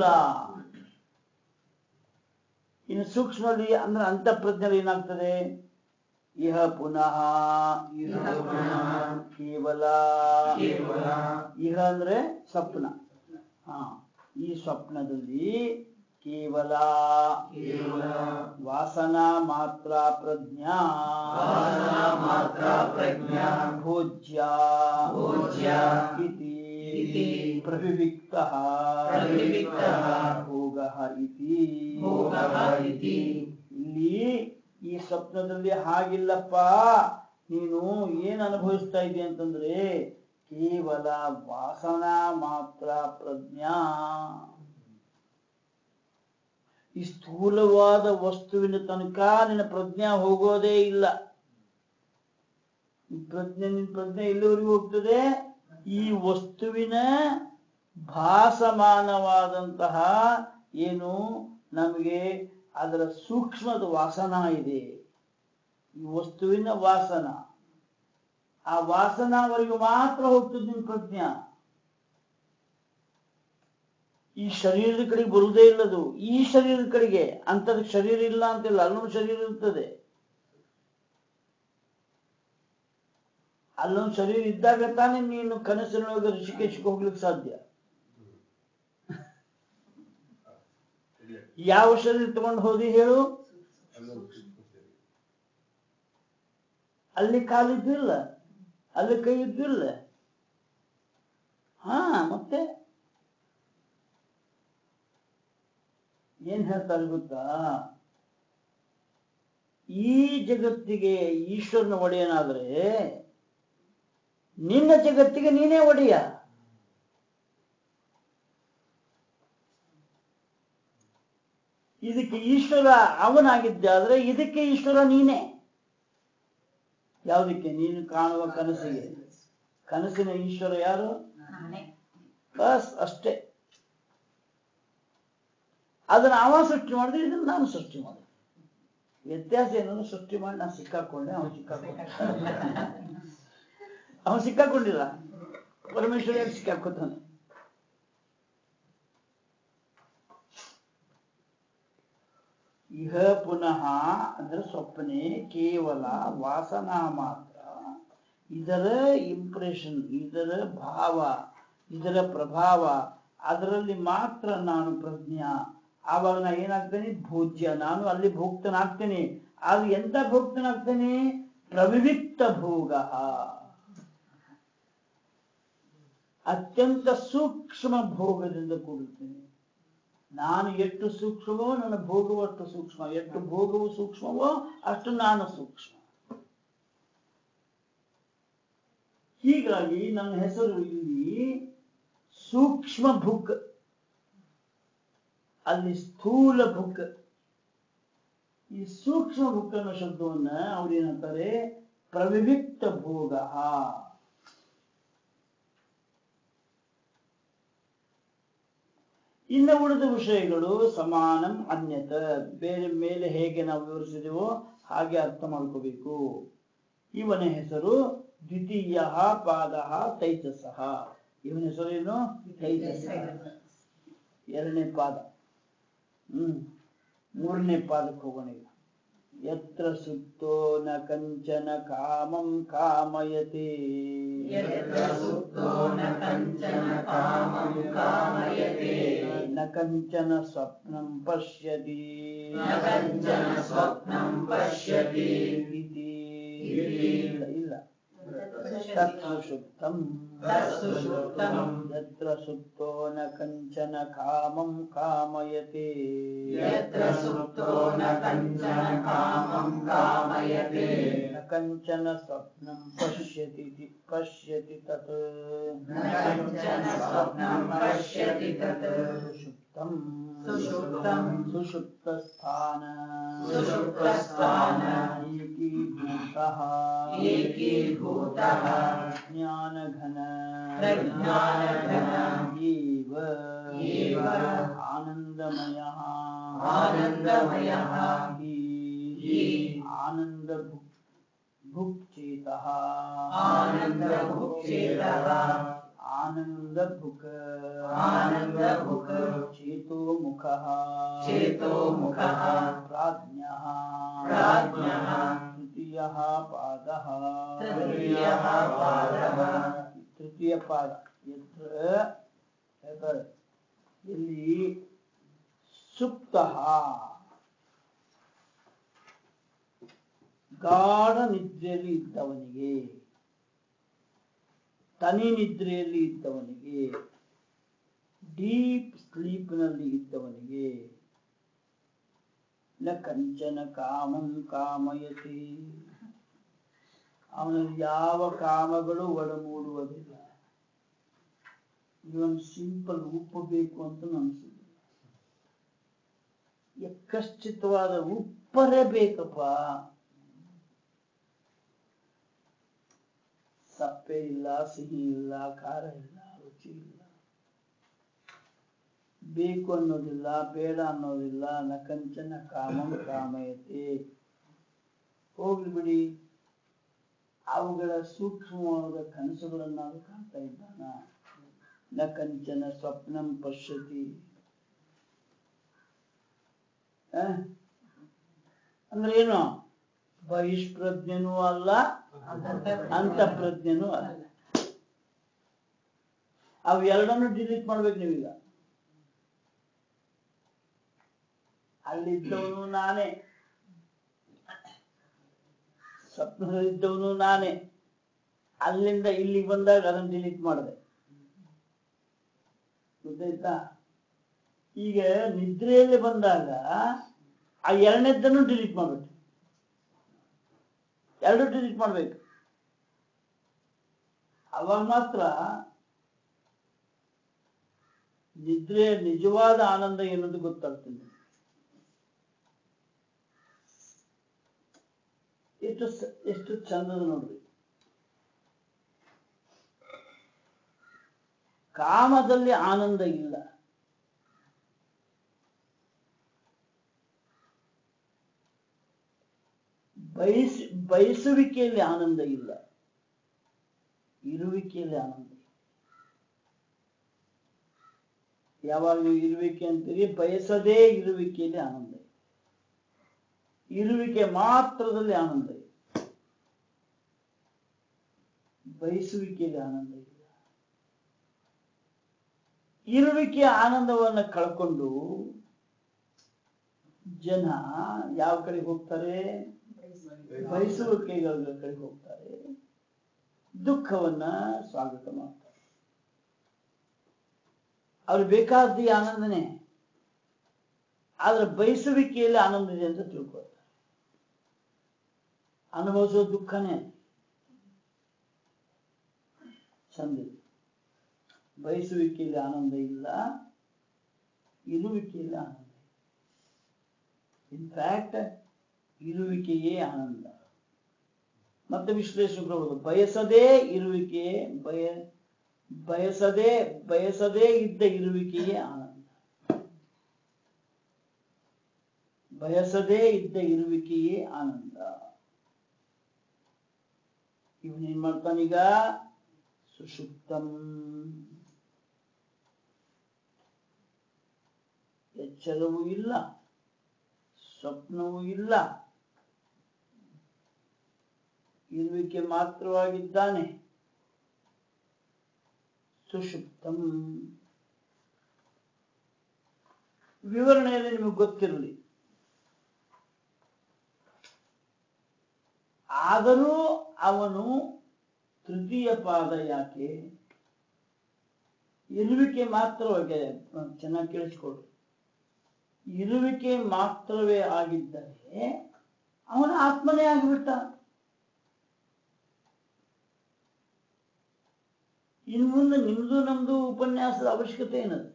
ಇನ್ನು ಸೂಕ್ಷ್ಮದಲ್ಲಿ ಅಂದ್ರೆ ಅಂತಃಪ್ರಜ್ಞೆಯಲ್ಲಿ ಏನಾಗ್ತದೆ ಇಹ ಪುನಃ ಇಹ ಪುನಃ ಕೇವಲ ಕೇವಲ ಇಹ ಅಂದ್ರೆ ಸ್ವಪ್ನ ಹಾ ಈ ಸ್ವಪ್ನದಲ್ಲಿ ಕೇವಲ ಕೇವಲ ವಾಸನಾ ಮಾತ್ರ ಪ್ರಜ್ಞಾ ವಾಸನಾ ಮಾತ್ರ ಪ್ರಜ್ಞಾ ಭೋಜ್ಯ ಭೋಜ್ಯ ಇತಿ ಇತಿ ಪ್ರವಿವಿಕ್ತಃ ಪ್ರವಿವಿಕ್ತಃ ಭೋಗಃ ಇತಿ ಭೋಗಃ ಇತಿ ಇಲ್ಲಿ ಈ ಸ್ವಪ್ನದಲ್ಲಿ ಹಾಗಿಲ್ಲಪ್ಪ ನೀನು ಏನ್ ಅನುಭವಿಸ್ತಾ ಇದೀಯ ಅಂತಂದ್ರೆ ಕೇವಲ ವಾಸನಾ ಮಾತ್ರ ಪ್ರಜ್ಞಾ ಈ ಸ್ಥೂಲವಾದ ವಸ್ತುವಿನ ತನಕ ನಿನ್ನ ಪ್ರಜ್ಞಾ ಹೋಗೋದೇ ಇಲ್ಲ ಈ ಪ್ರಜ್ಞೆ ನಿನ್ನ ಪ್ರಜ್ಞೆ ಎಲ್ಲಿವರೆಗೂ ಹೋಗ್ತದೆ ಈ ವಸ್ತುವಿನ ಭಾಸಮಾನವಾದಂತಹ ಏನು ನಮಗೆ ಅದರ ಸೂಕ್ಷ್ಮದ ವಾಸನ ಇದೆ ಈ ವಸ್ತುವಿನ ವಾಸನ ಆ ವಾಸನವರೆಗೂ ಮಾತ್ರ ಹೋಗ್ತದೆ ನಿನ್ನ ಪ್ರಜ್ಞಾ ಈ ಶರೀರದ ಕಡೆಗೆ ಬರುವುದೇ ಇಲ್ಲದು ಈ ಶರೀರದ ಕಡೆಗೆ ಅಂತದ ಶರೀರ ಇಲ್ಲ ಅಂತಿಲ್ಲ ಅಲ್ಲೊಂದು ಶರೀರ ಇರ್ತದೆ ಅಲ್ಲೊಂದು ಶರೀರ ಇದ್ದಾಗ ತಾನೇ ನೀನು ಕನಸಿನೊಳಗೆ ಋಷಿಕೇಶಕ್ಕೆ ಹೋಗ್ಲಿಕ್ಕೆ ಸಾಧ್ಯ ಯಾವ ಶರೀರ ತಗೊಂಡು ಹೋದಿ ಹೇಳು ಅಲ್ಲಿ ಕಾಲಿದ್ದಿಲ್ಲ ಅಲ್ಲಿ ಕೈ ಇದ್ದಿಲ್ಲ ಹಾ ಮತ್ತೆ ಏನ್ ಹೇಳ್ತಾರೆ ಗೊತ್ತಾ ಈ ಜಗತ್ತಿಗೆ ಈಶ್ವರನ ಒಡೆಯನಾದ್ರೆ ನಿನ್ನ ಜಗತ್ತಿಗೆ ನೀನೇ ಒಡೆಯ ಇದಕ್ಕೆ ಈಶ್ವರ ಅವನಾಗಿದ್ದಾದ್ರೆ ಇದಕ್ಕೆ ಈಶ್ವರ ನೀನೇ ಯಾವುದಕ್ಕೆ ನೀನು ಕಾಣುವ ಕನಸಿಗೆ ಕನಸಿನ ಈಶ್ವರ ಯಾರು ಬಸ್ ಅಷ್ಟೇ ಅದನ್ನ ಅವ ಸೃಷ್ಟಿ ಮಾಡಿದ್ರೆ ಇದನ್ನ ನಾನು ಸೃಷ್ಟಿ ಮಾಡಿದೆ ವ್ಯತ್ಯಾಸ ಏನನ್ನು ಸೃಷ್ಟಿ ಮಾಡಿ ನಾನು ಸಿಕ್ಕಾಕೊಂಡೆ ಅವನು ಸಿಕ್ಕಾಕೊಂಡ ಅವನು ಸಿಕ್ಕಾಕೊಂಡಿಲ್ಲ ಪರಮೇಶ್ವರ ಸಿಕ್ಕಾಕೋತಾನೆ ಇಹ ಪುನಃ ಅಂದ್ರೆ ಸ್ವಪ್ನೆ ಕೇವಲ ವಾಸನಾ ಮಾತ್ರ ಇದರ ಇಂಪ್ರೆಷನ್ ಇದರ ಭಾವ ಇದರ ಪ್ರಭಾವ ಅದರಲ್ಲಿ ಮಾತ್ರ ನಾನು ಪ್ರಜ್ಞಾ ಆವಾಗ ನಾ ಏನಾಗ್ತೇನೆ ಭೋಜ್ಯ ನಾನು ಅಲ್ಲಿ ಭೋಕ್ತನಾಗ್ತೇನೆ ಆದ್ರೆ ಎಂತ ಭೋಕ್ತನಾಗ್ತೇನೆ ಪ್ರವಿವಿಕ್ತ ಭೋಗ ಅತ್ಯಂತ ಸೂಕ್ಷ್ಮ ಭೋಗದಿಂದ ಕೂಡುತ್ತೇನೆ ನಾನು ಎಷ್ಟು ಸೂಕ್ಷ್ಮವೋ ನನ್ನ ಭೋಗವು ಅಷ್ಟು ಸೂಕ್ಷ್ಮ ಎಷ್ಟು ಭೋಗವು ಸೂಕ್ಷ್ಮವೋ ಅಷ್ಟು ನಾನು ಸೂಕ್ಷ್ಮ ಹೀಗಾಗಿ ನನ್ನ ಹೆಸರು ಇಲ್ಲಿ ಸೂಕ್ಷ್ಮ ಭುಕ್ ಅಲ್ಲಿ ಸ್ಥೂಲ ಭುಕ್ ಈ ಸೂಕ್ಷ್ಮ ಭುಕ್ ಅನ್ನೋ ಶಬ್ದವನ್ನ ಅವ್ರು ಏನಂತಾರೆ ಪ್ರವಿವಿಕ್ತ ಭೋಗ ಇನ್ನು ಉಳಿದ ವಿಷಯಗಳು ಸಮಾನಂ ಅನ್ಯತ ಬೇರೆ ಮೇಲೆ ಹೇಗೆ ನಾವು ವಿವರಿಸಿದೆವೋ ಹಾಗೆ ಅರ್ಥ ಮಾಡ್ಕೋಬೇಕು ಇವನ ಹೆಸರು ದ್ವಿತೀಯ ಪಾದ ತೈಜಸಃ ಇವನ ಹೆಸರೇನು ತೈಜಸ ಎರಡನೇ ಪಾದ ಹ್ಮ್ ಮೂರನೇ ಪಾದಕ್ಕೆ ಹೋಗೋಣ ಈಗ ಯತ್ರ ಸುಪ್ತೋ ನ ಕಂಚನ ಕಾಮಂ ಕಾಮಯತೆ ಯತ್ರ ಸುಪ್ತೋ ನ ಕಂಚನ ಕಾಮಂ ಕಾಮಯತೆ ನ ಕಂಚನ ಸ್ವಪ್ನಂ ಪಶ್ಯತಿ ನ ಕಂಚನ ಸ್ವಪ್ನಂ ಪಶ್ಯತಿ ಇತಿ ಇತಿ. ಇಲ್ಲ ಇಲ್ಲ ತತ್ ಸುಷುಪ್ತಂ ತತ್ ಸುಷುಪ್ತಂ ಯತ್ರ ಸುಪ್ತೋ ನ ಕಂಚನ ಕಾಮಂ ಕಾಮಯತೆ ಯತ್ರ ಸುಪ್ತೋ ನ ಕಂಚನ ಕಾಮಂ ಕಾಮಯತೆ ನ ಕಂಚನ ಸ್ವಪ್ನಂ ಪಶ್ಯತಿ ತಿ- ಪಶ್ಯತಿ ತತ್ ನ ಕಂಚನ ಸ್ವಪ್ನಂ ಪಶ್ಯತಿ ತತ್ ಸುಷುಪ್ತಂ ಸುಷುಪ್ತಂ ಸುಷುಪ್ತಸ್ಥಾನ ಸುಷುಪ್ತಸ್ಥಾನ ಏಕೀಭೂತಃ ಏಕೀಭೂತಃ ಜ್ಞಾನಘನ ಪ್ರಜ್ಞಾನಘನ ಏವ ಏವ ಆನಂದಮಯಃ ಆನಂದಮಯಃ ಹಿ ಹಿ ಆನಂದ ಭುಕ್ಚೇತಃ ಆನಂದಭುಕ್ಚೇತಃ ಆನಂದಭುಕ್ ಆನಂದಭುಕ್ ಚೇತೋ ಮುಖಃ ಚೇತೋ ಮುಖಃ ಪ್ರಾಜ್ಞಃ ಪ್ರಾಜ್ಞಃ ತೃತೀಯಃ ಪಾದಃ ತೃತೀಯಃ ಪಾದಃ ತೃತೀಯ ಪಾದ ಯತ್ರ ಹೇಳ್ತಾರೆ ಇಲ್ಲಿ ಸುಪ್ತಃ ಗಾಢ ನಿದ್ರೆಯಲ್ಲಿ ಇದ್ದವನಿಗೆ ತನಿ ನಿದ್ರೆಯಲ್ಲಿ ಇದ್ದವನಿಗೆ ಡೀಪ್ ಸ್ಲೀಪ್ನಲ್ಲಿ ಇದ್ದವನಿಗೆ ನ ಕಂಚನ ಕಾಮಂ ಕಾಮಯತಿ ಅವನಲ್ಲಿ ಯಾವ ಕಾಮಗಳು ಒಳಮೂಡುವುದಿಲ್ಲ ಇವನ್ ಸಿಂಪಲ್ ಉಪ್ಪು ಬೇಕು ಅಂತ ಅನಿಸುದಿಲ್ಲ ಯಕ್ಕಶ್ಚಿತವಾದ ಉಪ್ಪರೇ ಬೇಕಪ್ಪ ಸಪ್ಪೆ ಇಲ್ಲ ಸಿಹಿ ಇಲ್ಲ ಖಾರ ಇಲ್ಲ ರುಚಿ ಇಲ್ಲ ಬೇಕು ಅನ್ನೋದಿಲ್ಲ ಬೇಡ ಅನ್ನೋದಿಲ್ಲ ನ ಕಂಚನ ಕಾಮಂ ಕಾಮಯತೆ ಹೋಗ್ಲಿ ಬಿಡಿ ಅವುಗಳ ಸೂಕ್ಷ್ಮವಾದ ಕನಸುಗಳನ್ನಾದ್ರೂ ಕಾಣ್ತಾ ಇದ್ದಾನ ನ ಕಂಚನ ಸ್ವಪ್ನಂ ಪಶ್ಯತಿ ಆ? ಅಂದ್ರೆ ಏನು ಬಹಿಷ್ಪ್ರಜ್ಞನೂ ಅಲ್ಲ ಅಂತಃಪ್ರಜ್ಞನೂ ಅಲ್ಲ ಅವು ಎರಡನ್ನು ಡಿಲೀಟ್ ಮಾಡ್ಬೇಕು ನೀವೀಗ ಅಲ್ಲಿದ್ದವನು ನಾನೇ ಸ್ವಪ್ನದಲ್ಲಿದ್ದವನು ನಾನೇ ಅಲ್ಲಿಂದ ಇಲ್ಲಿಗೆ ಬಂದಾಗ ಅದನ್ನು ಡಿಲೀಟ್ ಮಾಡಿದೆ ಗೊತ್ತಾಯ್ತಾ ಈಗ ನಿದ್ರೆಯಲ್ಲಿ ಬಂದಾಗ ಆ ಎರಡನೇದ್ದನ್ನು ಡಿಲೀಟ್ ಮಾಡ್ಬೇಕು ಎರಡು ಡಿಲೀಟ್ ಮಾಡ್ಬೇಕು ಅವಾಗ ಮಾತ್ರ ನಿದ್ರೆಯ ನಿಜವಾದ ಆನಂದ ಏನಂತ ಗೊತ್ತಾಗ್ತದೆ ಎಷ್ಟು ಸ- ಎಷ್ಟು ಚಂದದ ನೋಡ್ರಿ ಕಾಮದಲ್ಲಿ ಆನಂದ ಇಲ್ಲ ಬಯಸ ಬಯಸುವಿಕೆಯಲ್ಲಿ ಆನಂದ ಇಲ್ಲ ಇರುವಿಕೆಯಲ್ಲಿ ಆನಂದ ಇದೆ. ಯಾವಾಗ ನೀವು ಇರುವಿಕೆ ಅಂತೀರಿ ಬಯಸದೇ ಇರುವಿಕೆಯಲ್ಲಿ ಆನಂದ ಇದೆ ಇರುವಿಕೆ ಮಾತ್ರದಲ್ಲಿ ಆನಂದ ಇದೆ ಬಯಸುವಿಕೆಯಲ್ಲಿ ಆನಂದ ಇಲ್ಲ ಇರುವಿಕೆಯ ಆನಂದವನ್ನು ಕಳ್ಕೊಂಡು ಜನ ಯಾವ ಕಡೆ ಹೋಗ್ತಾರೆ ಬಯಸುವಿಕೆಗಳ ಕಡೆ ಹೋಗ್ತಾರೆ ದುಃಖವನ್ನ ಸ್ವಾಗತ ಮಾಡ್ತಾರೆ ಅವ್ರು ಬೇಕಾದ ಈ ಆನಂದನೇ ಆದ್ರೆ ಬಯಸುವಿಕೆಯಲ್ಲಿ ಆನಂದ ಇದೆ ಅಂತ ತಿಳ್ಕೊಳ್ತಾರೆ ಅನುಭವಿಸೋ ದುಃಖನೇ ಅದು. ಚಂದ ಇದೆ. ಬಯಸುವಿಕೆಯಲ್ಲಿ ಆನಂದ ಇಲ್ಲ ಇರುವಿಕೆಯಲ್ಲಿ ಆನಂದ ಇನ್ಫ್ಯಾಕ್ಟ್ ಇರುವಿಕೆಯೇ ಆನಂದ ಮತ್ತೆ ವಿಶ್ಲೇಷಕರು ಬಯಸದೇ ಇರುವಿಕೆಯೇ ಬಯ ಬಯಸದೇ ಬಯಸದೇ ಇದ್ದ ಇರುವಿಕೆಯೇ ಆನಂದ ಬಯಸದೇ ಇದ್ದ ಇರುವಿಕೆಯೇ ಆನಂದ ಇವನೇನ್ ಮಾಡ್ತಾನೀಗ ಸುಷುಪ್ತಂ ಎಚ್ಚರವೂ ಇಲ್ಲ ಸ್ವಪ್ನವೂ ಇಲ್ಲ ಇರುವಿಕೆ ಮಾತ್ರವಾಗಿದ್ದಾನೆ ಸುಷುಪ್ತಂ ವಿವರಣೆಯಲ್ಲಿ ನಿಮಗೆ ಗೊತ್ತಿರಲಿ ಆದರೂ ಅವನು ತೃತೀಯ ಪಾದ ಯಾಕೆ ಇರುವಿಕೆ ಮಾತ್ರವಾಗಿ ಚೆನ್ನಾಗಿ ಕೇಳಿಸ್ಕೊಳ್ರಿ ಇರುವಿಕೆ ಮಾತ್ರವೇ ಆಗಿದ್ದರೆ ಅವನ ಆತ್ಮನೇ ಆಗಿಬಿಟ್ಟ ಇನ್ನು ಮುಂದೆ ನಿಮ್ದು ನಮ್ದು ಉಪನ್ಯಾಸದ ಅವಶ್ಯಕತೆ ಏನದು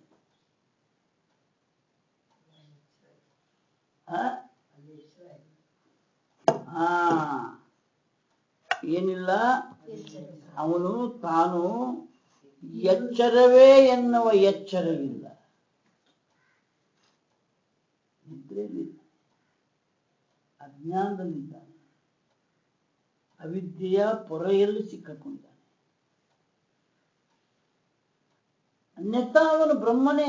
ಆ? ಹಾ ಏನಿಲ್ಲ ಅವನು ತಾನು ಎಚ್ಚರವೇ ಎನ್ನುವ ಎಚ್ಚರವಿಲ್ಲ ನಿದ್ರೆಯಲ್ಲಿ ಅಜ್ಞಾನದಲ್ಲಿದ್ದಾನೆ ಅವಿದ್ಯೆಯ ಪೊರೆಯಲ್ಲಿ ಸಿಕ್ಕಿಕೊಂಡಿದ್ದಾನೆ ಅನ್ಯಥಾ ಅವನು ಬ್ರಹ್ಮನೇ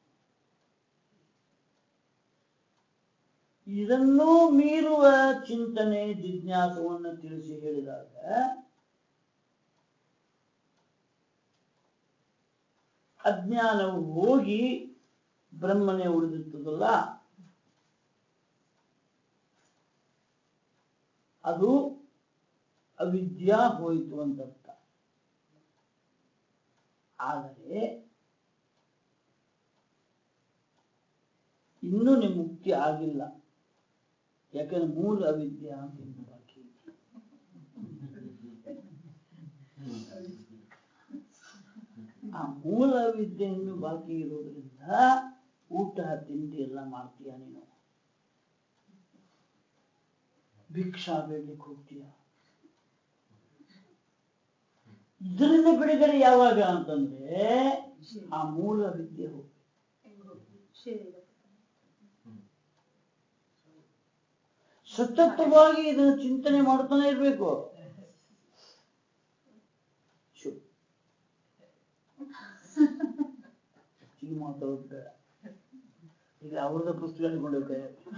ಇದನ್ನೂ ಮೀರುವ ಚಿಂತನೆ ಜಿಜ್ಞಾಸವನ್ನು ತಿಳಿಸಿ ಹೇಳಿದಾಗ ಅಜ್ಞಾನವು ಹೋಗಿ ಬ್ರಹ್ಮನೇ ಉಳಿದಿರ್ತದಲ್ಲ ಅದು ಅವಿದ್ಯಾ ಹೋಯಿತು ಅಂತರ್ಥ ಆದರೆ ಇನ್ನೂ ನಿಮ್ಮ ಮುಕ್ತಿ ಆಗಿಲ್ಲ ಯಾಕಂದ್ರೆ ಮೂಲ ಅವಿದ್ಯಾ ಅಂತ ಇನ್ನು ಬಾಕಿ ಇದೆ. ಆ ಮೂಲ ವಿದ್ಯೆ ಇನ್ನು ಬಾಕಿ ಇರೋದ್ರಿಂದ ಊಟ ತಿಂಡಿ ಎಲ್ಲ ಮಾಡ್ತೀಯ ನೀನು ಭಿಕ್ಷಾ ಬೇಡ್ಲಿಕ್ಕೆ ಹೋಗ್ತೀಯ ಇದರಿಂದ ಬಿಡುಗಡೆ ಯಾವಾಗ ಅಂತಂದ್ರೆ ಆ ಮೂಲ ವಿದ್ಯೆ ಹೋಗಿ ಸತತವಾಗಿ ಇದನ್ನು ಚಿಂತನೆ ಮಾಡ್ತಾನೆ ಇರ್ಬೇಕು ಶು. ಹೆಚ್ಚಿಗೆ ಮಾತಾಡೋದು ಬೇಡ ಈಗ ಅವ್ರದ ಪುಸ್ತಕ ಹಿಡ್ಕೊಂಡಿರ್ತಾರೆ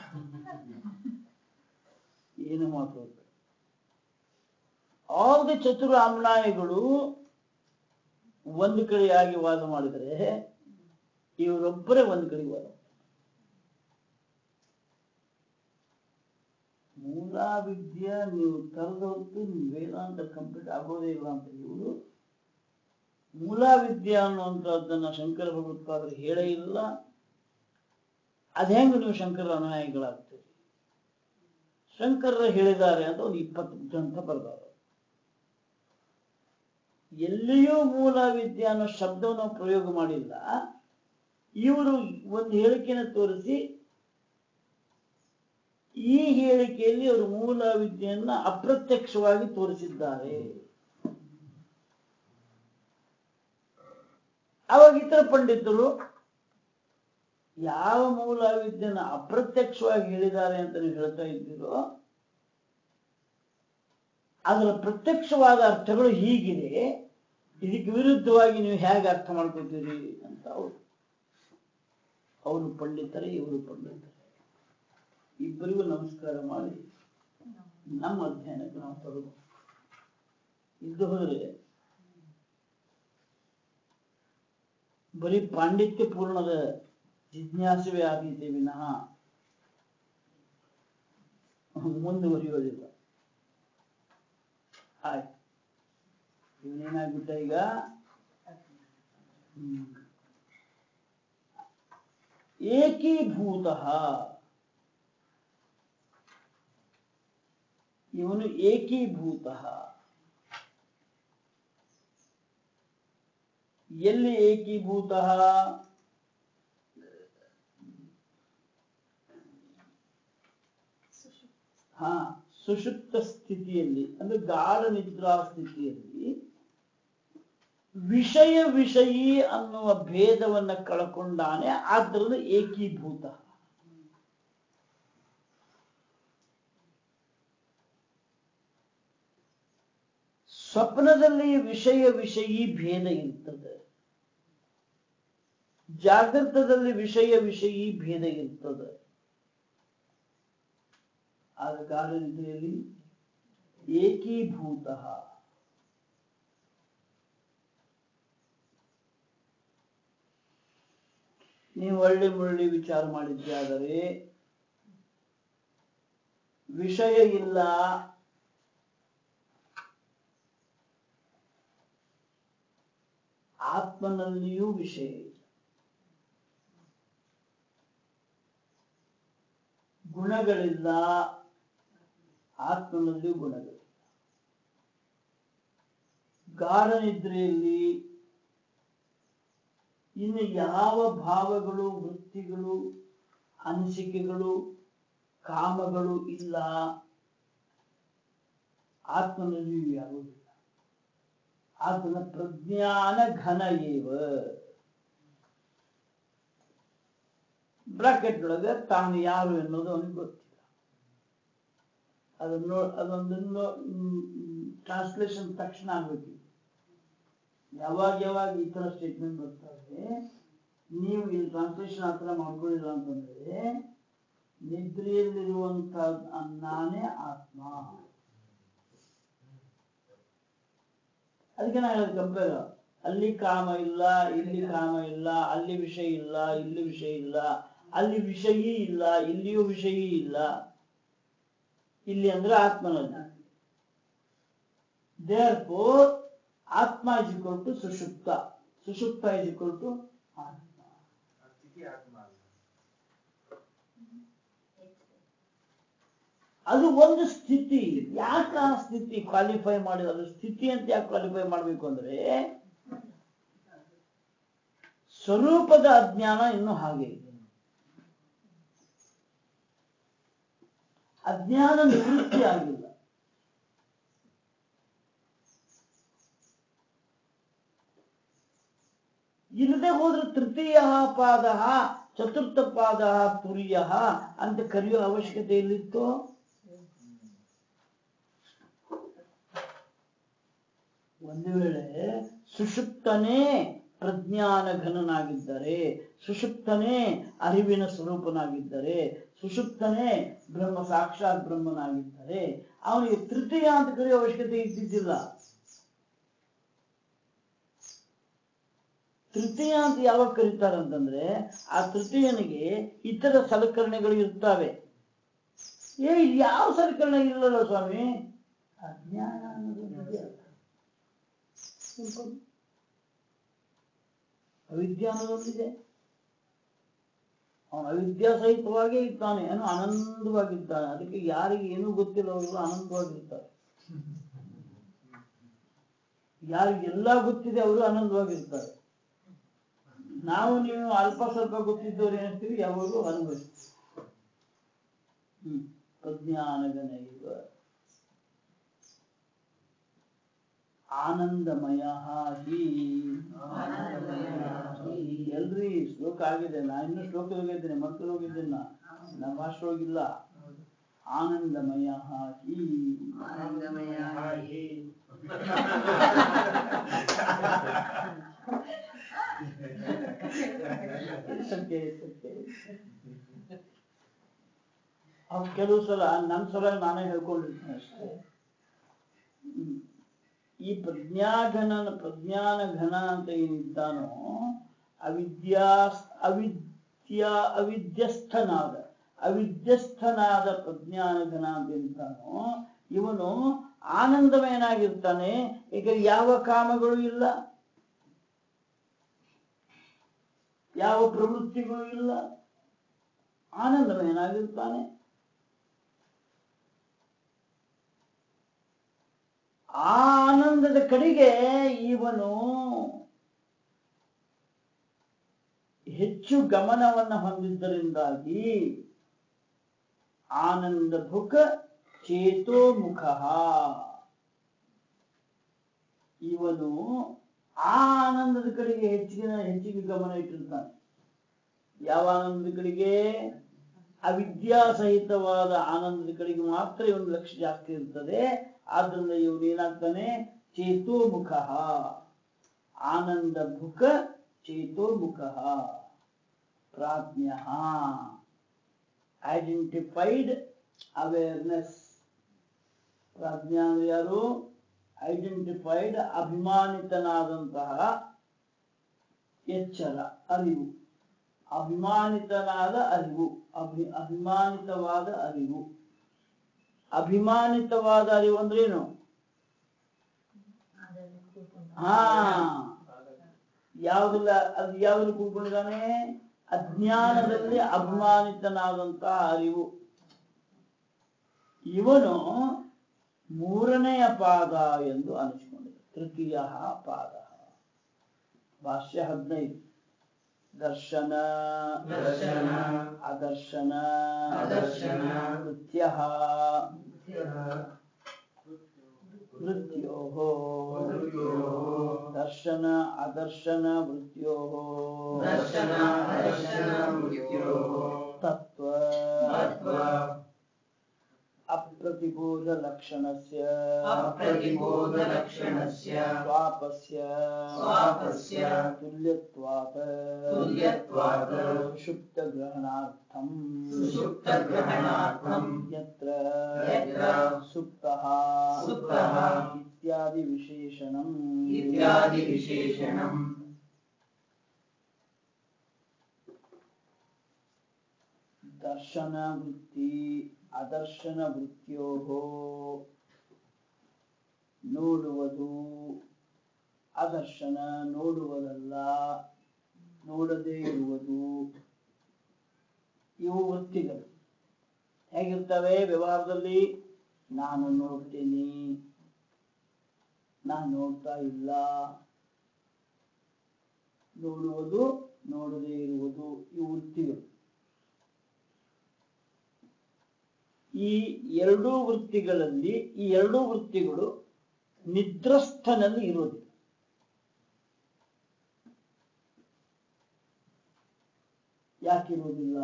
ಏನು ಮಾತಾಡೋದು ಬೇಡ ಆಲ್ ದಿ ಚತುರ ಅಮ್ನಾಯಿಗಳು ಒಂದು ಕಡೆಯಾಗಿ ವಾದ ಮಾಡಿದರೆ ಇವರೊಬ್ಬರೇ ಒಂದು ಕಡೆ ವಾದ ಮೂಲ ವಿದ್ಯೆ ನೀವು ತರದ ಹೊತ್ತು ನಿಮ್ ವೇದಾಂತ ಕಂಪ್ಲೀಟ್ ಆಗೋದೇ ಇಲ್ಲ ಅಂತ ಇವರು ಮೂಲ ವಿದ್ಯೆ ಅನ್ನುವಂಥದ್ದನ್ನ ಶಂಕರ ಭಗವತ್ಪಾದರು ಹೇಳೇ ಇಲ್ಲ ಅದ್ ಹೆಂಗ್ ನೀವು ಶಂಕರ ಅನುಯಾಯಿಗಳಾಗ್ತೀರಿ ಶಂಕರರು ಹೇಳಿದ್ದಾರೆ ಅಂತ ಒಂದು ಇಪ್ಪತ್ತು ಗ್ರಂಥ ಬರ್ತಾರೆ ಎಲ್ಲಿಯೂ ಮೂಲ ವಿದ್ಯೆ ಅನ್ನೋ ಶಬ್ದವನ್ನು ಪ್ರಯೋಗ ಮಾಡಿಲ್ಲ ಇವರು ಒಂದು ಹೇಳಿಕೆಯನ್ನು ತೋರಿಸಿ ಈ ಹೇಳಿಕೆಯಲ್ಲಿ ಅವರು ಮೂಲ ವಿದ್ಯೆಯನ್ನ ಅಪ್ರತ್ಯಕ್ಷವಾಗಿ ತೋರಿಸಿದ್ದಾರೆ ಅವಾಗ ಇತರ ಪಂಡಿತರು ಯಾವ ಮೂಲ ವಿದ್ಯೆನ ಅಪ್ರತ್ಯಕ್ಷವಾಗಿ ಹೇಳಿದ್ದಾರೆ ಅಂತ ನೀವು ಹೇಳ್ತಾ ಇದ್ದೀರೋ ಅದರ ಪ್ರತ್ಯಕ್ಷವಾದ ಅರ್ಥಗಳು ಹೀಗಿದೆ ಇದಕ್ಕೆ ವಿರುದ್ಧವಾಗಿ ನೀವು ಹೇಗೆ ಅರ್ಥ ಮಾಡ್ಕೊತೀರಿ ಅಂತ ಅವರು ಅವರು ಪಂಡಿತರೇ ಇವರು ಪಂಡಿತರೇ ಇಬ್ಬರಿಗೂ ನಮಸ್ಕಾರ ಮಾಡಿ ನಮ್ಮ ಅಧ್ಯಯನಕ್ಕೆ ನಾವು ತೊಡಗು ಇದ್ದು ಹೋದ್ರೆ ಬರೀ ಪಾಂಡಿತ್ಯ ಪೂರ್ಣದ ಜಿಜ್ಞಾಸವೇ ಆಗೈತೆ ವಿನಃ ಮುಂದುವರಿಯೋದಿಲ್ಲ ಆಯ್ತು ಇವನೇನಾಗ್ಬಿಟ್ಟ ಈಗ ಹ್ಮ್. ಏಕೀಭೂತ ಇವನು ಏಕೀಭೂತ ಎಲ್ಲಿ ಏಕೀಭೂತ ಹಾ ಸುಷುಪ್ತ ಸ್ಥಿತಿಯಲ್ಲಿ ಅಂದ್ರೆ ಗಾಢ ನಿದ್ರಾ ಸ್ಥಿತಿಯಲ್ಲಿ ವಿಷಯ ವಿಷಯಿ ಅನ್ನುವ ಭೇದವನ್ನ ಕಳ್ಕೊಂಡಾನೆ ಆದ್ದರಿಂದ ಏಕೀಭೂತ ಸ್ವಪ್ನದಲ್ಲಿ ವಿಷಯ ವಿಷಯಿ ಭೇದ ಇರ್ತದೆ ಜಾಗೃತದಲ್ಲಿ ವಿಷಯ ವಿಷಯಿ ಭೇದ ಇರ್ತದೆ ಆದ ಗಾಢ ನಿದ್ರೆಯಲ್ಲಿ ಏಕೀಭೂತ ನೀವು ಒಳ್ಳೆ ಮುಳ್ಳಿ ವಿಚಾರ ಮಾಡಿದ್ದಾದರೆ ವಿಷಯ ಇಲ್ಲ ಆತ್ಮನಲ್ಲಿಯೂ ವಿಷಯ ಇಲ್ಲ ಗುಣಗಳಿಲ್ಲ ಆತ್ಮನಲ್ಲಿಯೂ ಗುಣಗಳಿಲ್ಲ ಗಾಢ ನಿದ್ರೆಯಲ್ಲಿ ಇನ್ನು ಯಾವ ಭಾವಗಳು ವೃತ್ತಿಗಳು ಅನಿಸಿಕೆಗಳು ಕಾಮಗಳು ಇಲ್ಲ ಆತ್ಮನಲ್ಲಿ ಯಾವುದಿಲ್ಲ ಆತನ ಪ್ರಜ್ಞಾನ ಘನ ಏವ ಬ್ರಾಕೆಟ್ ಒಳಗೆ ತಾನು ಯಾರು ಎನ್ನುವುದು ಅವನಿಗೆ ಗೊತ್ತಿಲ್ಲ ಅದನ್ನು ಅದೊಂದನ್ನು ಟ್ರಾನ್ಸ್ಲೇಷನ್ ತಕ್ಷಣ ಆಗ್ಬೇಕು ಯಾವಾಗ ಯಾವಾಗ ಈ ತರ ಸ್ಟೇಟ್ಮೆಂಟ್ ಬರ್ತಾರೆ ನೀವು ಇಲ್ಲಿ ಟ್ರಾನ್ಸ್ಲೇಷನ್ ಆ ಥರ ಮಾಡ್ಕೊಳ್ಳಿಲ್ಲ ಅಂತಂದ್ರೆ ನಿದ್ರೆಯಲ್ಲಿರುವಂತ ನಾನೇ ಆತ್ಮ ಅದಕ್ಕೆ ನಾನು ಹೇಳೋದು ಕಂಪೇರ್ ಅಲ್ಲಿ ಕಾಮ ಇಲ್ಲ ಇಲ್ಲಿ ಕಾಮ ಇಲ್ಲ ಅಲ್ಲಿ ವಿಷಯ ಇಲ್ಲ ಇಲ್ಲಿ ವಿಷಯ ಇಲ್ಲ ಅಲ್ಲಿ ವಿಷಯೀ ಇಲ್ಲ ಇಲ್ಲಿಯೂ ವಿಷಯೀ ಇಲ್ಲ ಇಲ್ಲಿ ಅಂದ್ರೆ ಆತ್ಮನಲ್ಲಿ ದೇರ್ ಫೋರ್ ಆತ್ಮ ಇಸ್ ಇಕ್ವಲ್ ಟು ಸುಷುಪ್ತ ಸುಷುಪ್ತ ಇಸ್ ಇಕ್ವಲ್ ಟು ಆತ್ಮ ಅದು ಒಂದು ಸ್ಥಿತಿ ಯಾಕೆ ಆ ಸ್ಥಿತಿ ಕ್ವಾಲಿಫೈ ಮಾಡಿ ಅದು ಸ್ಥಿತಿ ಅಂತ ಯಾಕೆ ಕ್ವಾಲಿಫೈ ಮಾಡಬೇಕು ಅಂದ್ರೆ ಸ್ವರೂಪದ ಅಜ್ಞಾನ ಇನ್ನೂ ಹಾಗೆ ಇದೆ ಅಜ್ಞಾನ ನಿವೃತ್ತಿ ಆಗಿಲ್ಲ ಇಲ್ಲದೆ ಹೋದ್ರೆ ತೃತೀಯ ಪಾದ ಚತುರ್ಥ ಪಾದ ತುರಿಯ ಅಂತ ಕರೆಯೋ ಅವಶ್ಯಕತೆ ಇಲ್ಲಿತ್ತು ಒಂದು ವೇಳೆ ಸುಷುಪ್ತನೇ ಪ್ರಜ್ಞಾನ ಘನನಾಗಿದ್ದರೆ ಸುಷುಪ್ತನೇ ಅರಿವಿನ ಸ್ವರೂಪನಾಗಿದ್ದರೆ ಸುಷುಪ್ತನೇ ಬ್ರಹ್ಮ ಸಾಕ್ಷಾತ್ ಬ್ರಹ್ಮನಾಗಿದ್ದರೆ ಅವನಿಗೆ ತೃತೀಯ ಅಂತ ಕರೆಯೋ ಅವಶ್ಯಕತೆ ಇದ್ದಿದ್ದಿಲ್ಲ ತೃತೀಯ ಅಂತ ಯಾವಾಗ ಕರೀತಾರೆ ಅಂತಂದ್ರೆ ಆ ತೃತೀಯನಿಗೆ ಇತರ ಸಲಕರಣೆಗಳು ಇರ್ತವೆ ಏ ಇಲ್ಲಿ ಯಾವ ಸಲಕರಣೆ ಇಲ್ಲಲ್ಲ ಸ್ವಾಮಿ ಅಜ್ಞಾನ ಅನ್ನೋದು ಇದೆ. Simple. ಅವಿದ್ಯಾ ಅನ್ನೋದೊಂದಿದೆ ಅವನು ಅವಿದ್ಯಾ ಸಹಿತವಾಗಿ ಇದ್ದಾನೆ ಏನೋ ಆನಂದವಾಗಿದ್ದಾನೆ ಅದಕ್ಕೆ ಯಾರಿಗೆ ಏನೂ ಗೊತ್ತಿಲ್ಲ ಅವರು ಆನಂದವಾಗಿರ್ತಾರೆ ಯಾರಿಗೆಲ್ಲ ಗೊತ್ತಿದೆ ಅವರು ಆನಂದವಾಗಿರ್ತಾರೆ ನಾವು ನೀವು ಅಲ್ಪ ಸ್ವಲ್ಪ ಗೊತ್ತಿದ್ದವ್ರು ಏನಂತೀವಿ ಯಾವಾಗಲೂ ಅನುಭವಿಸ್ತೀವಿ ಹ್ಮ್ ಪ್ರಜ್ಞಾನಗಣ ಇವ ಆನಂದಮಯ ಹಿ ಎಲ್ರಿ ಶ್ಲೋಕ ಆಗಿದೆ ನಾ ಇನ್ನು ಶ್ಲೋಕ ಹೋಗಿದ್ದೇನೆ ಮಕ್ಕಳು ಹೋಗಿದ್ದೇನೆ ನಾ ನಮ್ಮ ಮಾಸ್ಟರ್ ಹೋಗಿಲ್ಲ ಆನಂದಮಯ ಹಿ ಆನಂದಮಯ ಹಿ. ಸತ್ಯ ಸತ್ಯ ಅವ್ರು ಕೆಲವು ಸಲ ನನ್ನ ಸಲ ನಾನೇ ಹೇಳ್ಕೊಂಡಿರ್ತೀನಿ ಅಷ್ಟೇ ಹ್ಮ್. ಈ ಪ್ರಜ್ಞಾಘನ ಪ್ರಜ್ಞಾನ ಘನ ಅಂತ ಏನಿದ್ದಾನೋ ಅವಿದ್ಯಾ ಅವಿದ್ಯಾ ಅವಿದ್ಯಸ್ಥನಾದ ಅವಿದ್ಯಸ್ಥನಾದ ಪ್ರಜ್ಞಾನ ಘನ ಅಂತ ಏನಿದ್ದಾನೋ ಇವನು ಆನಂದಮಯನಾಗಿರ್ತಾನೆ ಈಗ ಯಾವ ಕಾಮಗಳು ಇಲ್ಲ ಯಾವ ಪ್ರವೃತ್ತಿಗಳು ಇಲ್ಲ ಆನಂದಮಯನಾಗಿರ್ತಾನೆ ಆ ಆನಂದದ ಕಡೆಗೆ ಇವನು ಹೆಚ್ಚು ಗಮನವನ್ನು ಹೊಂದಿದ್ದರಿಂದಾಗಿ ಆನಂದ ಭುಕ ಚೇತೋಮುಖ ಇವನು ಆ ಆನಂದದ ಕಡೆಗೆ ಹೆಚ್ಚಿನ ಹೆಚ್ಚಿಗೆ ಗಮನ ಇಟ್ಟಿರ್ತಾನೆ ಯಾವ ಆನಂದದ ಕಡೆಗೆ ಅವಿದ್ಯಾ ಸಹಿತವಾದ ಆನಂದದ ಕಡೆಗೆ ಮಾತ್ರ ಇವನ ಲಕ್ಷ್ಯ ಜಾಸ್ತಿ ಇರ್ತದೆ ಆದ್ರಿಂದ ಇವನು ಏನಾಗ್ತಾನೆ ಚೇತೋಮುಖ ಆನಂದ ಭುಕ ಚೇತೋಮುಖ ಪ್ರಾಜ್ಞ ಐಡೆಂಟಿಫೈಡ್ ಅವೇರ್ನೆಸ್ ಪ್ರಾಜ್ಞ ಅಂದ್ರೆ ಯಾರು ಐಡೆಂಟಿಫೈಡ್ ಅಭಿಮಾನಿತನಾದಂತಹ ಎಚ್ಚರ ಅರಿವು ಅಭಿಮಾನಿತನಾದ ಅರಿವು ಅಭಿ ಅಭಿಮಾನಿತವಾದ ಅರಿವು ಅಭಿಮಾನಿತವಾದ ಅರಿವು ಅಂದ್ರೆ ಏನು ಹಾ ಯಾವ್ದಲ್ಲ ಅದು ಯಾವ್ದ್ರಲ್ಲಿ ಕೂತ್ಕೊಂಡಿದ್ದಾನೆ ಅಜ್ಞಾನದಲ್ಲಿ ಅಭಿಮಾನಿತನಾದಂತಹ ಅರಿವು ಇವನು ಮೂರನೆಯ ಪಾದ ಎಂದು ಅನಿಸಿಕೊಂಡಿದೆ ತೃತೀಯ ಪಾದ ಭಾಷ್ಯ ಹದಿನೈದು ದರ್ಶನ ದರ್ಶನ ಅದರ್ಶನ ಅದರ್ಶನ ಕೃತ್ಯ ಮೃತ್ಯೋ ದರ್ಶನ ಅದರ್ಶನ ಮೃತ್ಯೋ ದರ್ಶನ ಅದರ್ಶನ ಮೃತ್ಯೋಃ ತತ್ವ ತತ್ವ ಅಪ್ರತಿಬೋಧ ಲಕ್ಷಣಸ್ಯ ಅಪ್ರತಿಬೋಧಲಕ್ಷಣಸ್ಯ ಸ್ವಾಪಸ್ಯ ಸ್ವಾಪಸ್ಯ ತುಲ್ಯತ್ವಾತ್ ತುಲ್ಯತ್ವಾತ್ ಸುಷುಪ್ತಗ್ರಹಣಾರ್ಥಂ ಸುಷುಪ್ತಗ್ರಹಣಾರ್ಥಂ ಯತ್ರ ಯತ್ರ ಸುಪ್ತಃ ಸುಪ್ತಃ ಇತ್ಯಾದಿ ವಿಶೇಷಣಂ ಇತ್ಯಾದಿ ವಿಶೇಷಣಂ ದರ್ಶನ ವೃತ್ತಿ ಅದರ್ಶನ ವೃತ್ತಿಯೋ ನೋಡುವುದು ಅದರ್ಶನ ನೋಡುವುದಲ್ಲ ನೋಡದೇ ಇರುವುದು ಇವು ವೃತ್ತಿಗಳು ಹೇಗಿರ್ತವೆ ವ್ಯವಹಾರದಲ್ಲಿ ನಾನು ನೋಡ್ತೀನಿ ನಾನು ನೋಡ್ತಾ ಇಲ್ಲ ನೋಡುವುದು ನೋಡದೇ ಇರುವುದು ಇವು ವೃತ್ತಿಗಳು ಈ ಎರಡೂ ವೃತ್ತಿಗಳಲ್ಲಿ ಈ ಎರಡೂ ವೃತ್ತಿಗಳು ನಿದ್ರಸ್ಥನಲ್ಲಿ ಇರೋದಿಲ್ಲ ಯಾಕಿರುವುದಿಲ್ಲ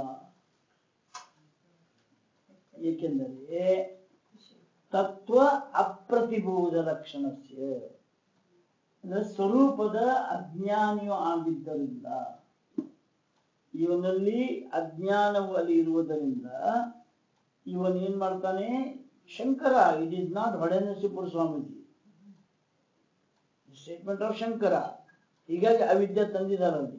ಏಕೆಂದರೆ ತತ್ವ ಅಪ್ರತಿಬೋಧ ಲಕ್ಷಣಸ್ಯ ಅಂದ್ರೆ ಸ್ವರೂಪದ ಅಜ್ಞಾನಿಯು ಆಗಿದ್ದರಿಂದ ಇವನಲ್ಲಿ ಅಜ್ಞಾನವು ಅಲ್ಲಿ ಇರುವುದರಿಂದ ಇವನ್ ಏನ್ ಮಾಡ್ತಾನೆ Shankara it is not Holenarasipura Swamiji statement of Shankara ಹೀಗಾಗಿ ಅವಿದ್ಯೆ ತಂದಿದಾರಲ್ಲಿ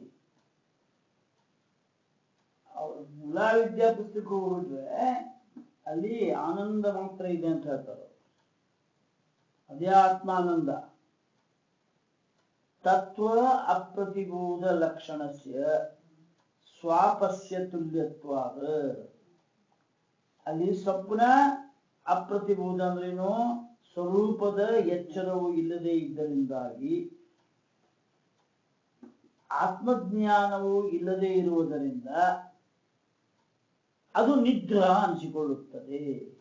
ಅವ್ರ ಮೂಲ ವಿದ್ಯಾ ಪುಸ್ತಕ ಹೋಗಿದ್ರೆ ಅಲ್ಲಿ ಆನಂದ ಮಾತ್ರ ಇದೆ ಅಂತ ಹೇಳ್ತಾರೆ ಅದೇ ಆತ್ಮಾನಂದ ತತ್ವ ಅಪ್ರತಿಬೋಧ ಲಕ್ಷಣಸ್ಯ ಸ್ವಾಪಸ್ಯ ತುಲ್ಯತ್ವಾದ ಅಲ್ಲಿ ಸ್ವಪ್ನ ಅಪ್ರತಿಬೋಧ ಅಂದ್ರೇನು ಸ್ವರೂಪದ ಎಚ್ಚರವು ಇಲ್ಲದೆ ಇದ್ದರಿಂದಾಗಿ ಆತ್ಮಜ್ಞಾನವು ಇಲ್ಲದೆ ಇರುವುದರಿಂದ ಅದು ನಿದ್ರಾ ಅನಿಸಿಕೊಳ್ಳುತ್ತದೆ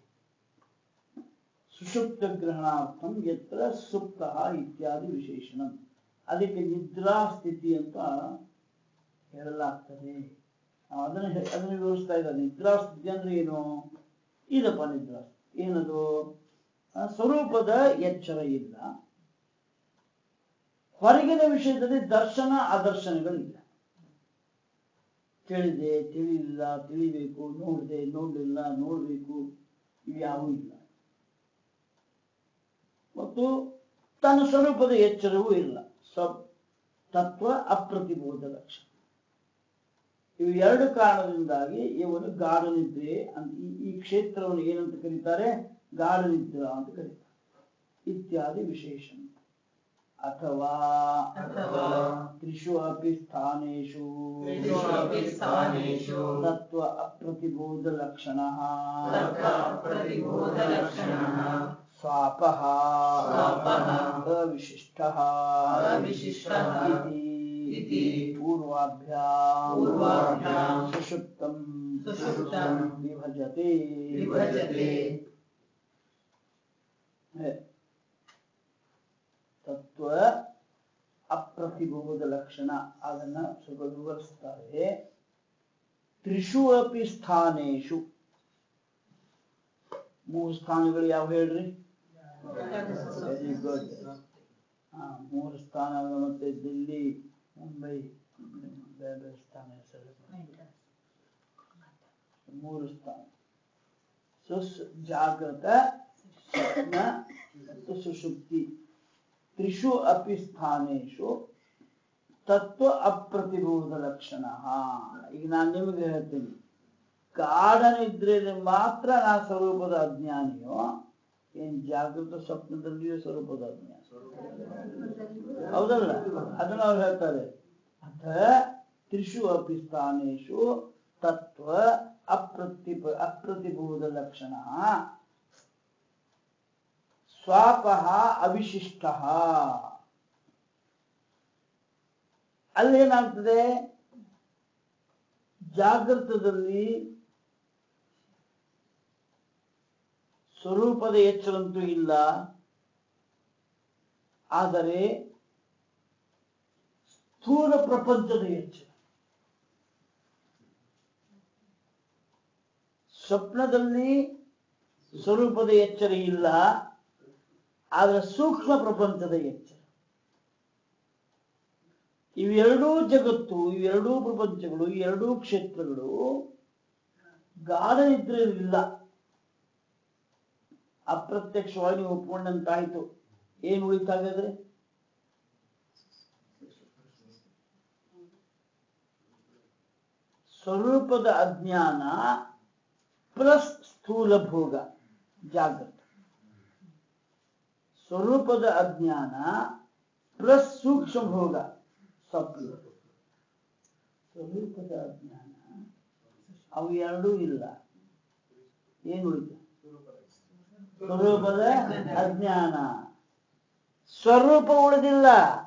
ಸುಷುಪ್ತ ಗ್ರಹಣಾರ್ಥಂ ಯತ್ರ ಸುಪ್ತ ಇತ್ಯಾದಿ ವಿಶೇಷಣ ಅದಕ್ಕೆ ನಿದ್ರಾ ಸ್ಥಿತಿ ಅಂತ ಹೇಳಲಾಗ್ತದೆ ನಾವು ಅದನ್ನ ಹೇ- ಅದನ್ನ ವಿವರಿಸ್ತಾ ಇದ್ದಾರೆ ನಿದ್ರಾ ಸ್ಥಿತಿ ಅಂದ್ರೆ ಏನು ಇದಪ್ಪ ನಿದ್ರಾ ಸ್ಥಿತಿ. ಏನದು ಆ, ಸ್ವರೂಪದ ಎಚ್ಚರ ಇಲ್ಲ ಹೊರಗಿನ ವಿಷಯದಲ್ಲಿ ದರ್ಶನ ಅದರ್ಶನಗಳಿಲ್ಲ ತಿಳಿದೆ ತಿಳಿಲಿಲ್ಲ ತಿಳಿಬೇಕು ನೋಡಿದೆ ನೋಡಲಿಲ್ಲ ನೋಡಬೇಕು ಇವ್ಯಾವೂ ಇಲ್ಲ ಮತ್ತು ತನ್ನ ಸ್ವರೂಪದ ಎಚ್ಚರವೂ ಇಲ್ಲ ಸ್ವ ತತ್ವ ಅಪ್ರತಿಬೋಧ ಲಕ್ಷಣ ಇವು ಎರಡು ಕಾರಣದಿಂದಾಗಿ ಇವನು ಗಾಢ ನಿದ್ರೆ ಅಂತ ಈ- ಈ ಕ್ಷೇತ್ರವನ್ನು ಏನಂತ ಕರೀತಾರೆ ಗಾಢ ನಿದ್ರ ಅಂತ ಕರೀತಾರೆ ಇತ್ಯಾದಿ ವಿಶೇಷಣ ಅಥವಾ ಅಥವಾ ತ್ರಿಷು ಅಪಿ ಸ್ಥಾನೇಷು ತ್ರಿಷು ಅಪಿ ಸ್ಥಾನೇಷು ತತ್ವ ಅಪ್ರತಿಬೋಧ ಲಕ್ಷಣ ತತ್ವ ಅಪ್ರತಿಬೋಧಲಕ್ಷಣಃ ಸ್ವಾಪಃ ಸ್ವಾಪಃ ಅವಿಶಿಷ್ಟಃ ಅವಿಶಿಷ್ಟಃ ಇತಿ ಇತಿ ಪೂರ್ವಾಭ್ಯಾಂ ಪೂರ್ವಾಭ್ಯಾಂ ಸುಷುಪ್ತಂ ಸುಷುಪ್ತಂ ವಿಭಜತೆ ವಿಭಜತೆ ಹೇ. ತತ್ವ ಅಪ್ರತಿಬೋಧ ಲಕ್ಷಣ ಅದನ್ನ ಸ್ವಲ್ಪ ವಿವರಿಸ್ತಾರೆ ತ್ರಿಷು ಅಪಿ ಸ್ಥಾನೇಶು ಮೂರು ಸ್ಥಾನಗಳು ಯಾವ ಹೇಳ್ರಿ ವೆರಿ ಗುಡ್ ಹಾ ಮೂರು ಸ್ಥಾನ ಮತ್ತೆ ದಿಲ್ಲಿ ಮುಂಬೈ ಬೇರೆ ಬೇರೆ ಸ್ಥಾನ ಹೆಸರು ಮೂರು ಸ್ಥಾನ ಸುಸ್ ಜಾಗೃತ ಸ್ವಪ್ನ ಮತ್ತು ಸುಷುಪ್ತಿ ತ್ರಿಷು ಅಪಿ ಸ್ಥಾನೇಶು ತತ್ವ ಅಪ್ರತಿಬೋಧ ಲಕ್ಷಣ ಈಗ ನಾನು ನಿಮಗೆ ಹೇಳ್ತೀನಿ ಗಾಢ ನಿದ್ರೆಯಲ್ಲಿ ಮಾತ್ರ ನಾ ಸ್ವರೂಪದ ಅಜ್ಞಾನಿಯೋ ಏನ್ ಜಾಗೃತ ಸ್ವಪ್ನದಲ್ಲಿಯೂ ಸ್ವರೂಪದ ಅಜ್ಞಾನ ಹೌದಲ್ಲ ಅದನ್ನ ಅವ್ರು ಹೇಳ್ತಾರೆ ಅಥ ತ್ರಿಷು ಅಪಿ ಸ್ಥಾನೇಷು ತತ್ವ ಅಪ್ರತಿಪ ಅಪ್ರತಿಭೂತ ಲಕ್ಷಣ ಸ್ವಾಪಃ ಅವಿಶಿಷ್ಟ ಅಲ್ಲೇನಾಗ್ತದೆ ಜಾಗೃತದಲ್ಲಿ ಸ್ವರೂಪದ ಎಚ್ಚರಂತೂ ಇಲ್ಲ ಆದರೆ ಸ್ಥೂಲ ಪ್ರಪಂಚದ ಎಚ್ಚರ ಸ್ವಪ್ನದಲ್ಲಿ ಸ್ವರೂಪದ ಎಚ್ಚರ ಇಲ್ಲ ಆದರೆ ಸೂಕ್ಷ್ಮ ಪ್ರಪಂಚದ ಎಚ್ಚರ ಇವೆರಡೂ ಜಗತ್ತು ಇವೆರಡೂ ಪ್ರಪಂಚಗಳು ಎರಡೂ ಕ್ಷೇತ್ರಗಳು ಗಾಢ ನಿದ್ರೆಯಲ್ಲಿಲ್ಲ ಅಪ್ರತ್ಯಕ್ಷವಾಗಿ ನೀವು ಒಪ್ಕೊಂಡಂತಾಯ್ತು ಏನ್ ಉಳಿತಾಗದ್ರೆ ಸ್ವರೂಪದ ಅಜ್ಞಾನ ಪ್ಲಸ್ ಸ್ಥೂಲ ಭೋಗ ಜಾಗೃತ ಸ್ವರೂಪದ ಅಜ್ಞಾನ ಪ್ಲಸ್ ಸೂಕ್ಷ್ಮ ಭೋಗ ಸ್ವಪ್ನ ಸ್ವರೂಪದ ಅಜ್ಞಾನ ಅವು ಎರಡೂ ಇಲ್ಲ ಏನು ಉಳಿತು ಸ್ವರೂಪದ ಅಜ್ಞಾನ ಸ್ವರೂಪ ಉಳಿದಿಲ್ಲ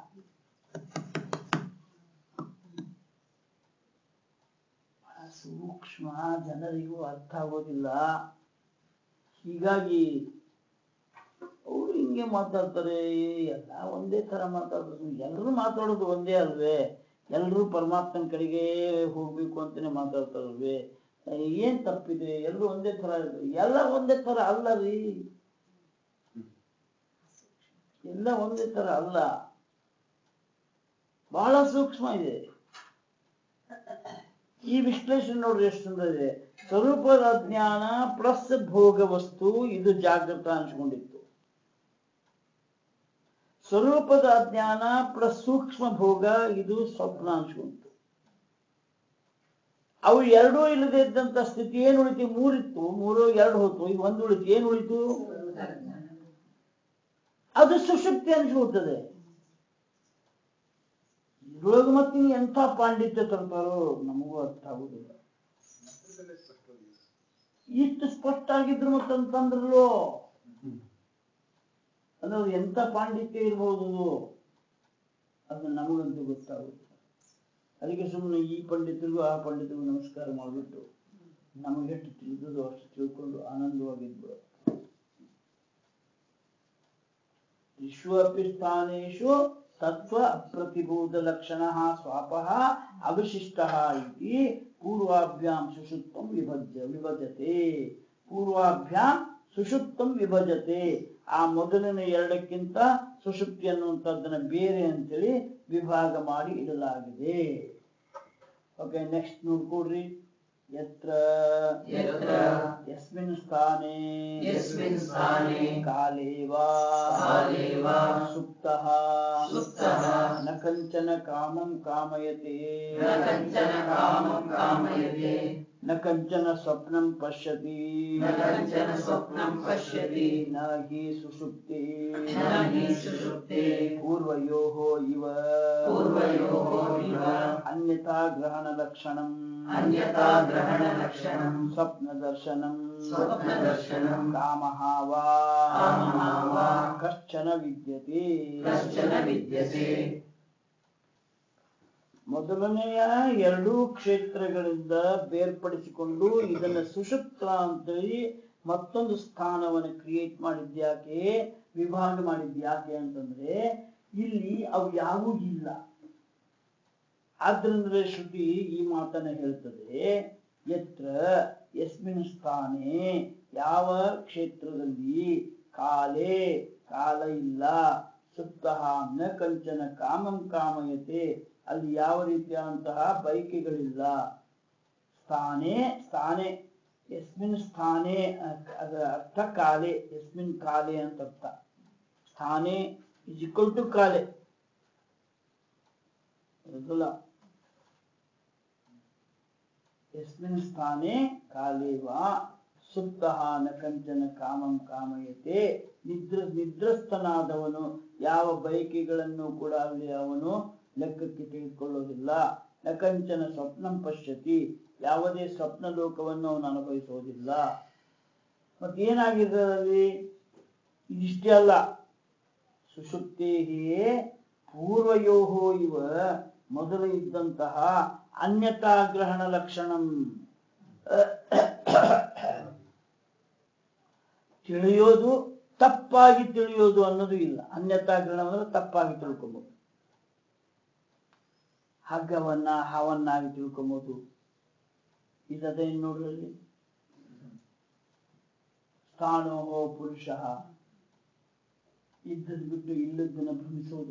ಬಹಳ ಸೂಕ್ಷ್ಮ ಜನರಿಗೂ ಅರ್ಥ ಆಗೋದಿಲ್ಲ ಹೀಗಾಗಿ ಅವರು ಹಿಂಗೆ ಮಾತಾಡ್ತಾರೆ ಎಲ್ಲ ಒಂದೇ ತರ ಮಾತಾಡೋದು ಎಲ್ಲರೂ ಮಾತಾಡೋದು ಒಂದೇ ಅಲ್ವೇ ಎಲ್ಲರೂ ಪರಮಾತ್ಮನ ಕಡೆಗೆ ಹೋಗ್ಬೇಕು ಅಂತಾನೆ ಮಾತಾಡ್ತಾರಲ್ವೇ ಏನ್ ತಪ್ಪಿದೆ ಎಲ್ಲರೂ ಒಂದೇ ತರ ಇರ್ತಾರೆ ಎಲ್ಲ ಒಂದೇ ತರ ಅಲ್ಲ ರೀ ಎಲ್ಲ ಒಂದೇ ತರ ಅಲ್ಲ ಬಹಳ ಸೂಕ್ಷ್ಮ ಇದೆ ಈ ವಿಶ್ಲೇಷಣೆ ನೋಡ್ರಿ ಎಷ್ಟು ಸುಂದರ ಇದೆ ಸ್ವರೂಪದ ಜ್ಞಾನ ಪ್ಲಸ್ ಭೋಗ ವಸ್ತು ಇದು ಜಾಗೃತ ಅನ್ಸ್ಕೊಂಡಿತ್ತು ಸ್ವರೂಪದ ಅಜ್ಞಾನ ಪ್ಲಸ್ ಸೂಕ್ಷ್ಮ ಭೋಗ ಇದು ಸ್ವಪ್ನ ಅನ್ಸ್ಕೊಂಡಿತ್ತು ಅವು ಎರಡೂ ಇಲ್ಲದೆ ಇದ್ದಂತ ಸ್ಥಿತಿ ಏನು ಉಳಿತು ಮೂರಿತ್ತು ಮೂರು ಎರಡು ಹೋತು ಈಗ ಒಂದು ಉಳಿತು ಏನು ಉಳಿತು ಅದು ಸುಷುಪ್ತಿ ಅನ್ಸ್ಕೊಳ್ತದೆ ಇದ್ರೊಳಗೆ ಮತ್ತೆ ಇನ್ನು ಎಂಥ ಪಾಂಡಿತ್ಯ ತರ್ತಾರೋ ನಮಗೂ ಅರ್ಥ ಆಗುದಿಲ್ಲ ಇಷ್ಟು ಸ್ಪಷ್ಟ ಆಗಿದ್ರು ಮತ್ತಂತಂದ್ರಲ್ಲೋ ಅನ್ನೋದು ಎಂಥ ಪಾಂಡಿತ್ಯ ಇರ್ಬೋದು ಅದು ನಮಗಂತೂ ಗೊತ್ತಾಗುದಿಲ್ಲ ಅದಕ್ಕೆ ಸುಮ್ಮನೆ ಈ ಪಂಡಿತರಿಗೂ ಆ ಪಂಡಿತರಿಗೂ ನಮಸ್ಕಾರ ಮಾಡಿಬಿಟ್ಟು ನಮಗೆ ಎಷ್ಟು ತಿಳಿದದು ಅಷ್ಟು ತಿಳ್ಕೊಂಡು ಆನಂದವಾಗಿದ್ದು ವಿಶ್ವಪಿ ಸ್ಥಾನೇಶು ತತ್ವ ಅಪ್ರತಿಭೂತ ಲಕ್ಷಣ ಸ್ವಾಪಃ ಅವಶಿಷ್ಟ ಇತಿ ಪೂರ್ವಾಭ್ಯಾಂ ಸುಷುಪ್ತಂ ವಿಭಜ್ಯ ವಿಭಜತೆ ಪೂರ್ವಾಭ್ಯಾಂ ಸುಷುಪ್ತಂ ವಿಭಜತೆ ಆ ಮೊದಲಿನ ಎರಡಕ್ಕಿಂತ ಸುಷುಪ್ತಿ ಅನ್ನುವಂಥದ್ದನ್ನ ಬೇರೆ ಅಂತೇಳಿ ವಿಭಾಗ ಮಾಡಿ ಇಡಲಾಗಿದೆ ಓಕೆ ನೆಕ್ಸ್ಟ್ ನೋಡ್ಕೊಡ್ರಿ ಯತ್ರ ಯತ್ರ ಯಸ್ಮಿನ್ ಸ್ಥಾನೆ ಯಸ್ಮಿನ್ ಸ್ಥಾನೆ ಕಾಲೇ ವಾ ಕಾಲೇ ವಾ ಸುಪ್ತಃ ಸುಪ್ತಃ ನ ಕಂಚನ ಕಾಮಂ ಕಾಮಯತೆ ನ ಕಂಚನ ಕಾಮಂ ಕಾಮಯತೆ ನ ಕಂಚನ ಸ್ವಪ್ನಂ ಪಶ್ಯತಿ ನ ಕಂಚನ ಸ್ವಪ್ನಂ ಪಶ್ಯತಿ ನ ಹಿ ಸುಷುಪ್ತಿ ನ ಹಿ ಸುಷುಪ್ತೆ ಪೂರ್ವಯೋಃ ಇವ ಪೂರ್ವಯೋಃ ಇವ ಅನ್ಯಥಾ ಗ್ರಹಣ ಲಕ್ಷಣಂ ಅನ್ಯಥಾ ಗ್ರಹಣ ಲಕ್ಷಣಂ ಸ್ವಪ್ನ ದರ್ಶನಂ ಸ್ವಪ್ನ ದರ್ಶನಂ ಕಾಮಃ ವಾ ಕಾಮಃ ವಾ ಕಶ್ಚನ ವಿದ್ಯತೆ ಕಶ್ಚನ ವಿದ್ಯತೆ ಮೊದಲನೆಯ ಎರಡೂ ಕ್ಷೇತ್ರಗಳಿಂದ ಬೇರ್ಪಡಿಸಿಕೊಂಡು ಇದನ್ನ ಸುಷುಪ್ತ ಅಂತೇಳಿ ಮತ್ತೊಂದು ಸ್ಥಾನವನ್ನು ಕ್ರಿಯೇಟ್ ಮಾಡಿದ್ಯಾಕೆ ವಿಭಾಗ ಮಾಡಿದ್ಯಾಕೆ ಅಂತಂದ್ರೆ ಇಲ್ಲಿ ಅವು ಯಾವೂ ಇಲ್ಲ ಆದ್ರಿಂದ ಶ್ರುತಿ ಈ ಮಾತನ್ನ ಹೇಳ್ತದೆ ಯತ್ರ ಯಸ್ಮಿನ್ ಸ್ಥಾನೆ ಯಾವ ಕ್ಷೇತ್ರದಲ್ಲಿ ಕಾಲೇ ಕಾಲ ಇಲ್ಲ ಸುಪ್ತಃ ನ ಕಂಚನ ಕಾಮಂ ಕಾಮಯತೆ ಅಲ್ಲಿ ಯಾವ ರೀತಿಯಾದಂತಹ ಬೈಕೆಗಳಿಲ್ಲ ಸ್ಥಾನೆ ಸ್ಥಾನೆ ಯಸ್ಮಿನ್ ಸ್ಥಾನೆ ಅ- ಅದರ ಅರ್ಥ ಕಾಲೆ ಯಸ್ಮಿನ್ ಕಾಲೆ ಅಂತ ಅರ್ಥ ಸ್ಥಾನೆ ಇಸ್ ಈಕ್ವಲ್ ಟು ಕಾಲೆ ಹೌದಲ್ಲ ಯಸ್ಮಿನ್ ಸ್ಥಾನೆ ಕಾಲೇ ವಾ ಸುಪ್ತಃ ನ ಕಂಚನ ಕಾಮಂ ಕಾಮಯತೆ ನಿದ್ರ ನಿದ್ರಸ್ಥನಾದವನು ಯಾವ ಬಯಕೆಗಳನ್ನು ಕೂಡ ಅಲ್ಲಿ ಅವನು ಲೆಕ್ಕಕ್ಕೆ ತೆಗೆದುಕೊಳ್ಳೋದಿಲ್ಲ ನಕಂಚನ ಸ್ವಪ್ನಂ ಪಶ್ಯತಿ ಯಾವುದೇ ಸ್ವಪ್ನ ಲೋಕವನ್ನು ಅವನು ಅನುಭವಿಸೋದಿಲ್ಲ ಮತ್ತೇನಾಗಿದೆ ಅದರಲ್ಲಿ ಇದಿಷ್ಟೇ ಅಲ್ಲ ಸುಷುಪ್ತೇಹಿಯೇ ಪೂರ್ವಯೋಹೋ ಇವ ಮೊದಲು ಇದ್ದಂತಹ ಅನ್ಯತಾಗ್ರಹಣ ಲಕ್ಷಣಂ ತಿಳಿಯೋದು ತಪ್ಪಾಗಿ ತಿಳಿಯೋದು ಅನ್ನೋದು ಇಲ್ಲ ಅನ್ಯತಾಗ್ರಹಣ ಅಂದ್ರೆ ತಪ್ಪಾಗಿ ತಿಳ್ಕೊಬಹುದು ಹಗ್ಗವನ್ನ ಹಾವನ್ನಾಗಿ ತಿಳ್ಕೊಬಹುದು ಇದದೇ ನೋಡ್ರಲ್ಲಿ ಸ್ಥಾನೋ ಪುರುಷ ಇದ್ದದ್ ಬಿಟ್ಟು ಇಲ್ಲದನ್ನ ಭ್ರಮಿಸೋದು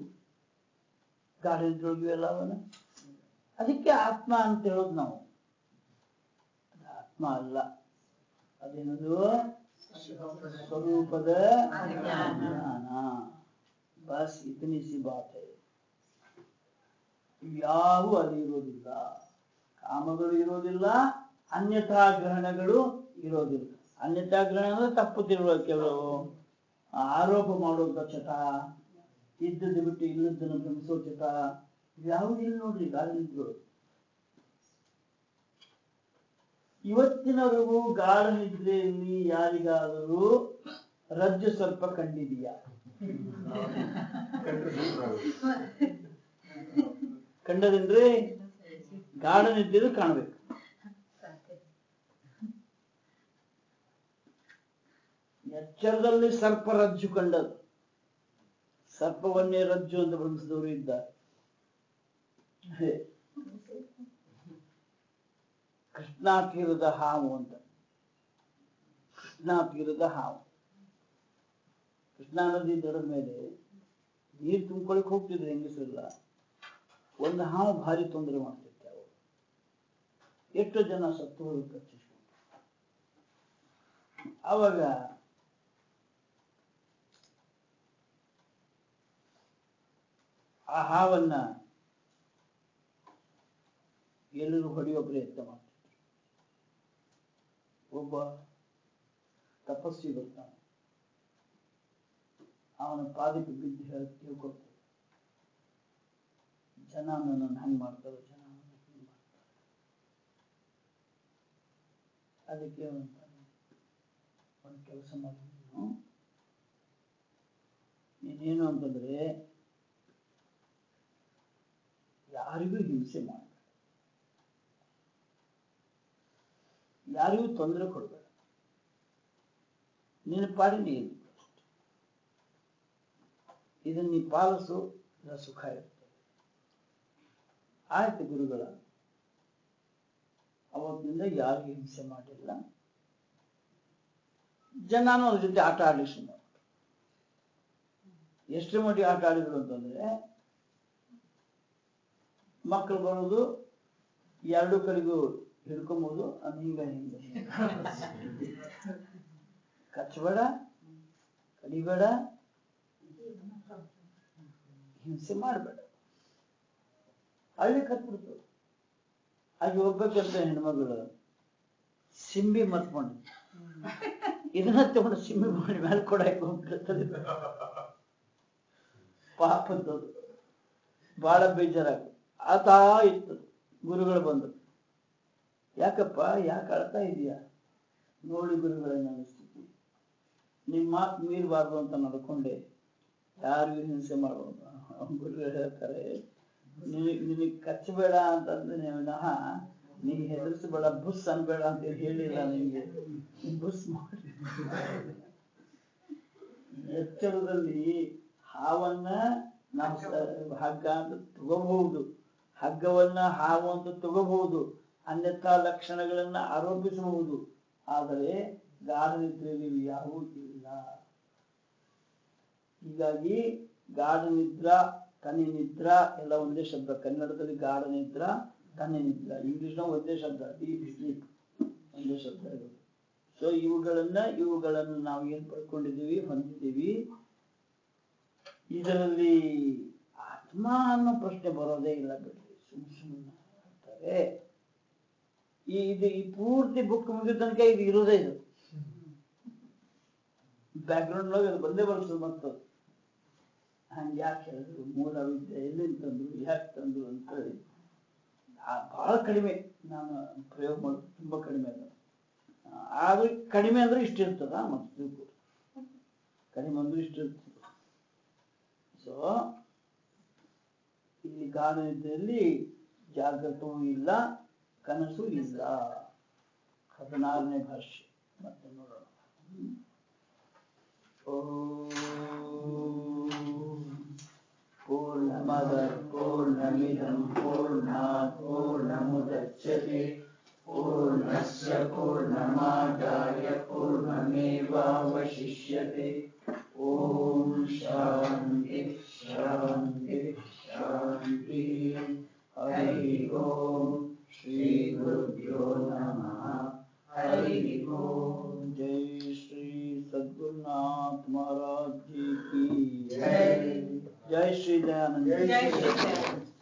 ಗಾಡಿ ಎಲ್ಲ ಅವನ ಅದಕ್ಕೆ ಆತ್ಮ ಅಂತ ಹೇಳೋದು ನಾವು ಅದು ಆತ್ಮ ಅಲ್ಲ ಅದೇನದು ಸ್ವರೂಪದ ಅಜ್ಞಾನ. ಜ್ಞಾನ ಬಸ್ ಇತನಿ ಸಿ ಬಾತ್ ಹೈ ಯಾವು ಅದು ಇರೋದಿಲ್ಲ ಕಾಮಗಳು ಇರೋದಿಲ್ಲ ಅನ್ಯಥಾ ಗ್ರಹಣಗಳು ಇರೋದಿಲ್ಲ ಅನ್ಯಥಾ ಗ್ರಹಣ ಅಂದ್ರೆ ತಪ್ಪು ತಿಳುವಳಿಕೆಗಳು ಆರೋಪ ಮಾಡೋದ ಚಟ ಇದ್ದದ್ದು ಬಿಟ್ಟು ಇಲ್ಲದನ್ನು ಭ್ರಮಿಸೋ ಚಟ ಯಾವುದಿಲ್ಲ ನೋಡ್ರಿ ಗಾಳಿದ್ರು ಇವತ್ತಿನವರೆಗೂ ಗಾಢ ನಿದ್ರೆಯಲ್ಲಿ ಯಾರಿಗಾದರೂ ರಜ್ಜು ಸ್ವಲ್ಪ ಕಂಡಿದೆಯಾ ಕಂಡದೇನ್ರಿ ಗಾಢ ನಿದ್ರೆದು ಕಾಣಬೇಕು ಎಚ್ಚರದಲ್ಲಿ ಸರ್ಪ ರಜ್ಜು ಕಂಡದ್ದು ಸರ್ಪವನ್ನೇ ರಜ್ಜು ಅಂತ ಭ್ರಮಿಸಿದವರು ಇದ್ದಾರೆ ಹೇ. ಕೃಷ್ಣಾ ತೀರದ ಹಾವು ಅಂತ ಕೃಷ್ಣಾ ತೀರದ ಹಾವು ಕೃಷ್ಣಾ ನದಿ ದಡದ ಮೇಲೆ ನೀರು ತುಂಬ್ಕೊಳಕ್ ಹೋಗ್ತಿದ್ರು ಹೆಂಗಸರೆಲ್ಲ ಒಂದು ಹಾವು ಭಾರಿ ತೊಂದರೆ ಮಾಡ್ತಿತ್ತು ಅವು ಎಷ್ಟು ಜನ ಸತ್ತು ಹೋಗಿ ಕಚ್ಚಿಸ್ಕೊಂಡು ಅವಾಗ ಆ ಹಾವನ್ನ ಎಲ್ಲರೂ ಹೊಡೆಯೋ ಪ್ರಯತ್ನ ಮಾಡ್ತಿದ್ರು ಒಬ್ಬ ತಪಸ್ವಿ ಬರ್ತಾನೆ ಅವನ ಪಾದಕ್ಕೆ ಬಿದ್ದು ಹೇಳಿ ತಿಳ್ಕೊಳ್ತಾರೆ ಜನ ನನ್ನನ್ನು ಹಂಗ್ ಮಾಡ್ತಾರೆ ಜನ ನನ್ನನ್ನು ಹಿಂಗ್ ಮಾಡ್ತಾರೆ ಅದಕ್ಕೆ ಅವನು ಒಂದು ಕೆಲಸ ಮಾಡಿ ನೀನು ನೀನೇನು ಅಂತಂದ್ರೆ ಯಾರಿಗೂ ಹಿಂಸೆ ಮಾಡಬೇಡ ಯಾರಿಗೂ ತೊಂದರೆ ಕೊಡಬೇಡ ನಿನ್ನ ಪಾಡಿ ನೀನು ಇದನ್ನ ನೀ ಪಾಲಿಸು ಇದರ ಸುಖ ಇರ್ತದೆ ಆಯ್ತು ಗುರುಗಳ ಅವತ್ತಿನಿಂದ ಯಾರಿಗೂ ಹಿಂಸೆ ಮಾಡಿಲ್ಲ ಜನನೂ ಅದ್ರ ಜೊತೆ ಆಟ ಆಡ್ಲಿಕ್ಕೆ ಶುರು ಮಾಡ್ಬಿಟ್ರು. ಎಷ್ಟರ ಮಟ್ಟಿಗೆ ಆಟ ಆಡಿದ್ರು ಅಂತಂದ್ರೆ ಮಕ್ಕಳು ಬರೋದು ಎರಡು ಕಡೆಗೂ ಹಿಡ್ಕೊಂಬೋದು ಅದು ಹಿಂಗ ಹಿಂಗ ಕಚ್ಚಬೇಡ ಕಡಿಬೇಡ ಹಿಂಸೆ ಮಾಡಬೇಡ ಹಳ್ಳಿ ಕತ್ಬಿಡ್ತು ಹಾಗೆ ಹೋಗ್ಬೇಕಂತ ಹೆಣ್ಮಗಳು ಸಿಂಬಿ ಮತ್ಕೊಂಡು ಇದನ್ನ ತಗೊಂಡು ಸಿಂಬಿ ಮಾಡಿ ಮೇಲೆ ಕೊಡಕ್ಕೆ ಹೋಗ್ಬಿಡ್ತದೆ ಪಾಪದ್ದದು ಬಹಳ ಬೇಜಾರಾಗ ಆತಾ ಇತ್ತು ಗುರುಗಳು ಬಂದರು ಯಾಕಪ್ಪ ಯಾಕೆ ಅಳ್ತಾ ಇದೀಯಾ ನೋಡಿ ಗುರುಗಳ ನನ್ನ ಸ್ಥಿತಿ ನಿಮ್ಮ ಮಾತು ಮೀರಬಾರ್ದು ಅಂತ ನಡ್ಕೊಂಡೆ ಯಾರಿಗೂ ಹಿಂಸೆ ಮಾಡಬಾರ್ದು ಗುರುಗಳು ಹೇಳ್ತಾರೆ ನಿನಗೆ ನಿನಗೆ ಕಚ್ಚಬೇಡ ಅಂತಂದ್ರೆ ನೀವು ವಿನಃ ನೀ ಹೆದರ್ಸಬೇಡ ಬುಸ್ ಅನ್ಬೇಡ ಅಂತ ಹೇಳಿಲ್ಲ ನಿಮಗೆ ಬುಸ್ ಮಾಡಿ ಎಚ್ಚರದಲ್ಲಿ ಹಾವನ್ನ ನಾವು ಸ- ಹಗ್ಗ ಅಂತ ತಗೋಬಹುದು ಹಗ್ಗವನ್ನ ಹಾವು ಅಂತ ತಗೋಬಹುದು ಅನ್ಯಥಾ ಲಕ್ಷಣಗಳನ್ನ ಆರೋಪಿಸಬಹುದು ಆದರೆ ಗಾಢ ನಿದ್ರೆಯಲ್ಲಿ ಇವು ಯಾವುವೂ ಇಲ್ಲ ಹೀಗಾಗಿ ಗಾಢ ನಿದ್ರಾ ಕನಿ ನಿದ್ರಾ ಎಲ್ಲ ಒಂದೇ ಶಬ್ದ ಕನ್ನಡದಲ್ಲಿ ಗಾಢ ನಿದ್ರಾ ಕನಿ ನಿದ್ರಾ ಇಂಗ್ಲಿಷ್ನ ಒಂದೇ ಶಬ್ದ ಡೀಪ್ ಸ್ಲೀಪ್ ಒಂದೇ ಶಬ್ದ ಇರೋದು ಸೊ ಇವುಗಳನ್ನ ಇವುಗಳನ್ನು ನಾವು ಏನ್ ಪಡ್ಕೊಂಡಿದ್ದೀವಿ ಹೊಂದಿದ್ದೀವಿ ಇದರಲ್ಲಿ ಆತ್ಮ ಅನ್ನೋ ಪ್ರಶ್ನೆ ಬರೋದೇ ಇಲ್ಲ ಬಿಡ್ರಿ ಸುಮ್ ಸುಮ್ಮನೆ ಹೇಳ್ತಾರೆ ಈ ಇದು ಈ ಪೂರ್ತಿ ಬುಕ್ ಮುಗಿದ ತನಕ ಇದು ಇರೋದೇ ಇದು ಬ್ಯಾಕ್ಗ್ರೌಂಡ್ ಒಳಗೆ ಅದು ಬಂದೇ ಬರ್ತದೆ ಮತ್ತು ಹಂಗೆ ಯಾಕೆ ಹೇಳಿದ್ರು ಮೂಲ ವಿದ್ಯೆ ಎಲ್ಲಿಂದ ತಂದ್ರು ಯಾಕೆ ತಂದ್ರು ಅಂತೇಳಿ ಆ, ಬಹಳ ಕಡಿಮೆ ನಾನು ಪ್ರಯೋಗ ಮಾಡೋದು ತುಂಬಾ ಕಡಿಮೆ ಅದ ಆದ್ರೆ ಕಡಿಮೆ ಅಂದ್ರೆ ಇಷ್ಟ ಇರ್ತದ ಮತ್ತೆ ತಿಳ್ಕೊ. ಕಡಿಮೆ ಅಂದ್ರೆ ಇಷ್ಟ ಇರ್ತದೆ ಸೊ ಇಲ್ಲಿ ಕಾಣುವುದರಲ್ಲಿ ಜಾಗೃತವೂ ಇಲ್ಲ ಕನಸು ಇಲ್ಲ ಹದಿನಾರನೇ ಭಾಷೆ ಮತ್ತೆ ನೋಡೋಣ ಹ್ಮ್. ಓಂ पूर्णमद पूर्णमिदं पूर्णात् पूर्णमुदच्यते पूर्णस्य पूर्णमादाय पूर्णमेवावशिष्यते ॐ शान्ति शान्ति शान्तिः हरिः ॐ श्रीगुरुभ्यो नमः हरिः ॐ जय श्री सद्गुरुनाथ महाराज जी की जय। जय श्री दयानंद जय श्री दयानंद।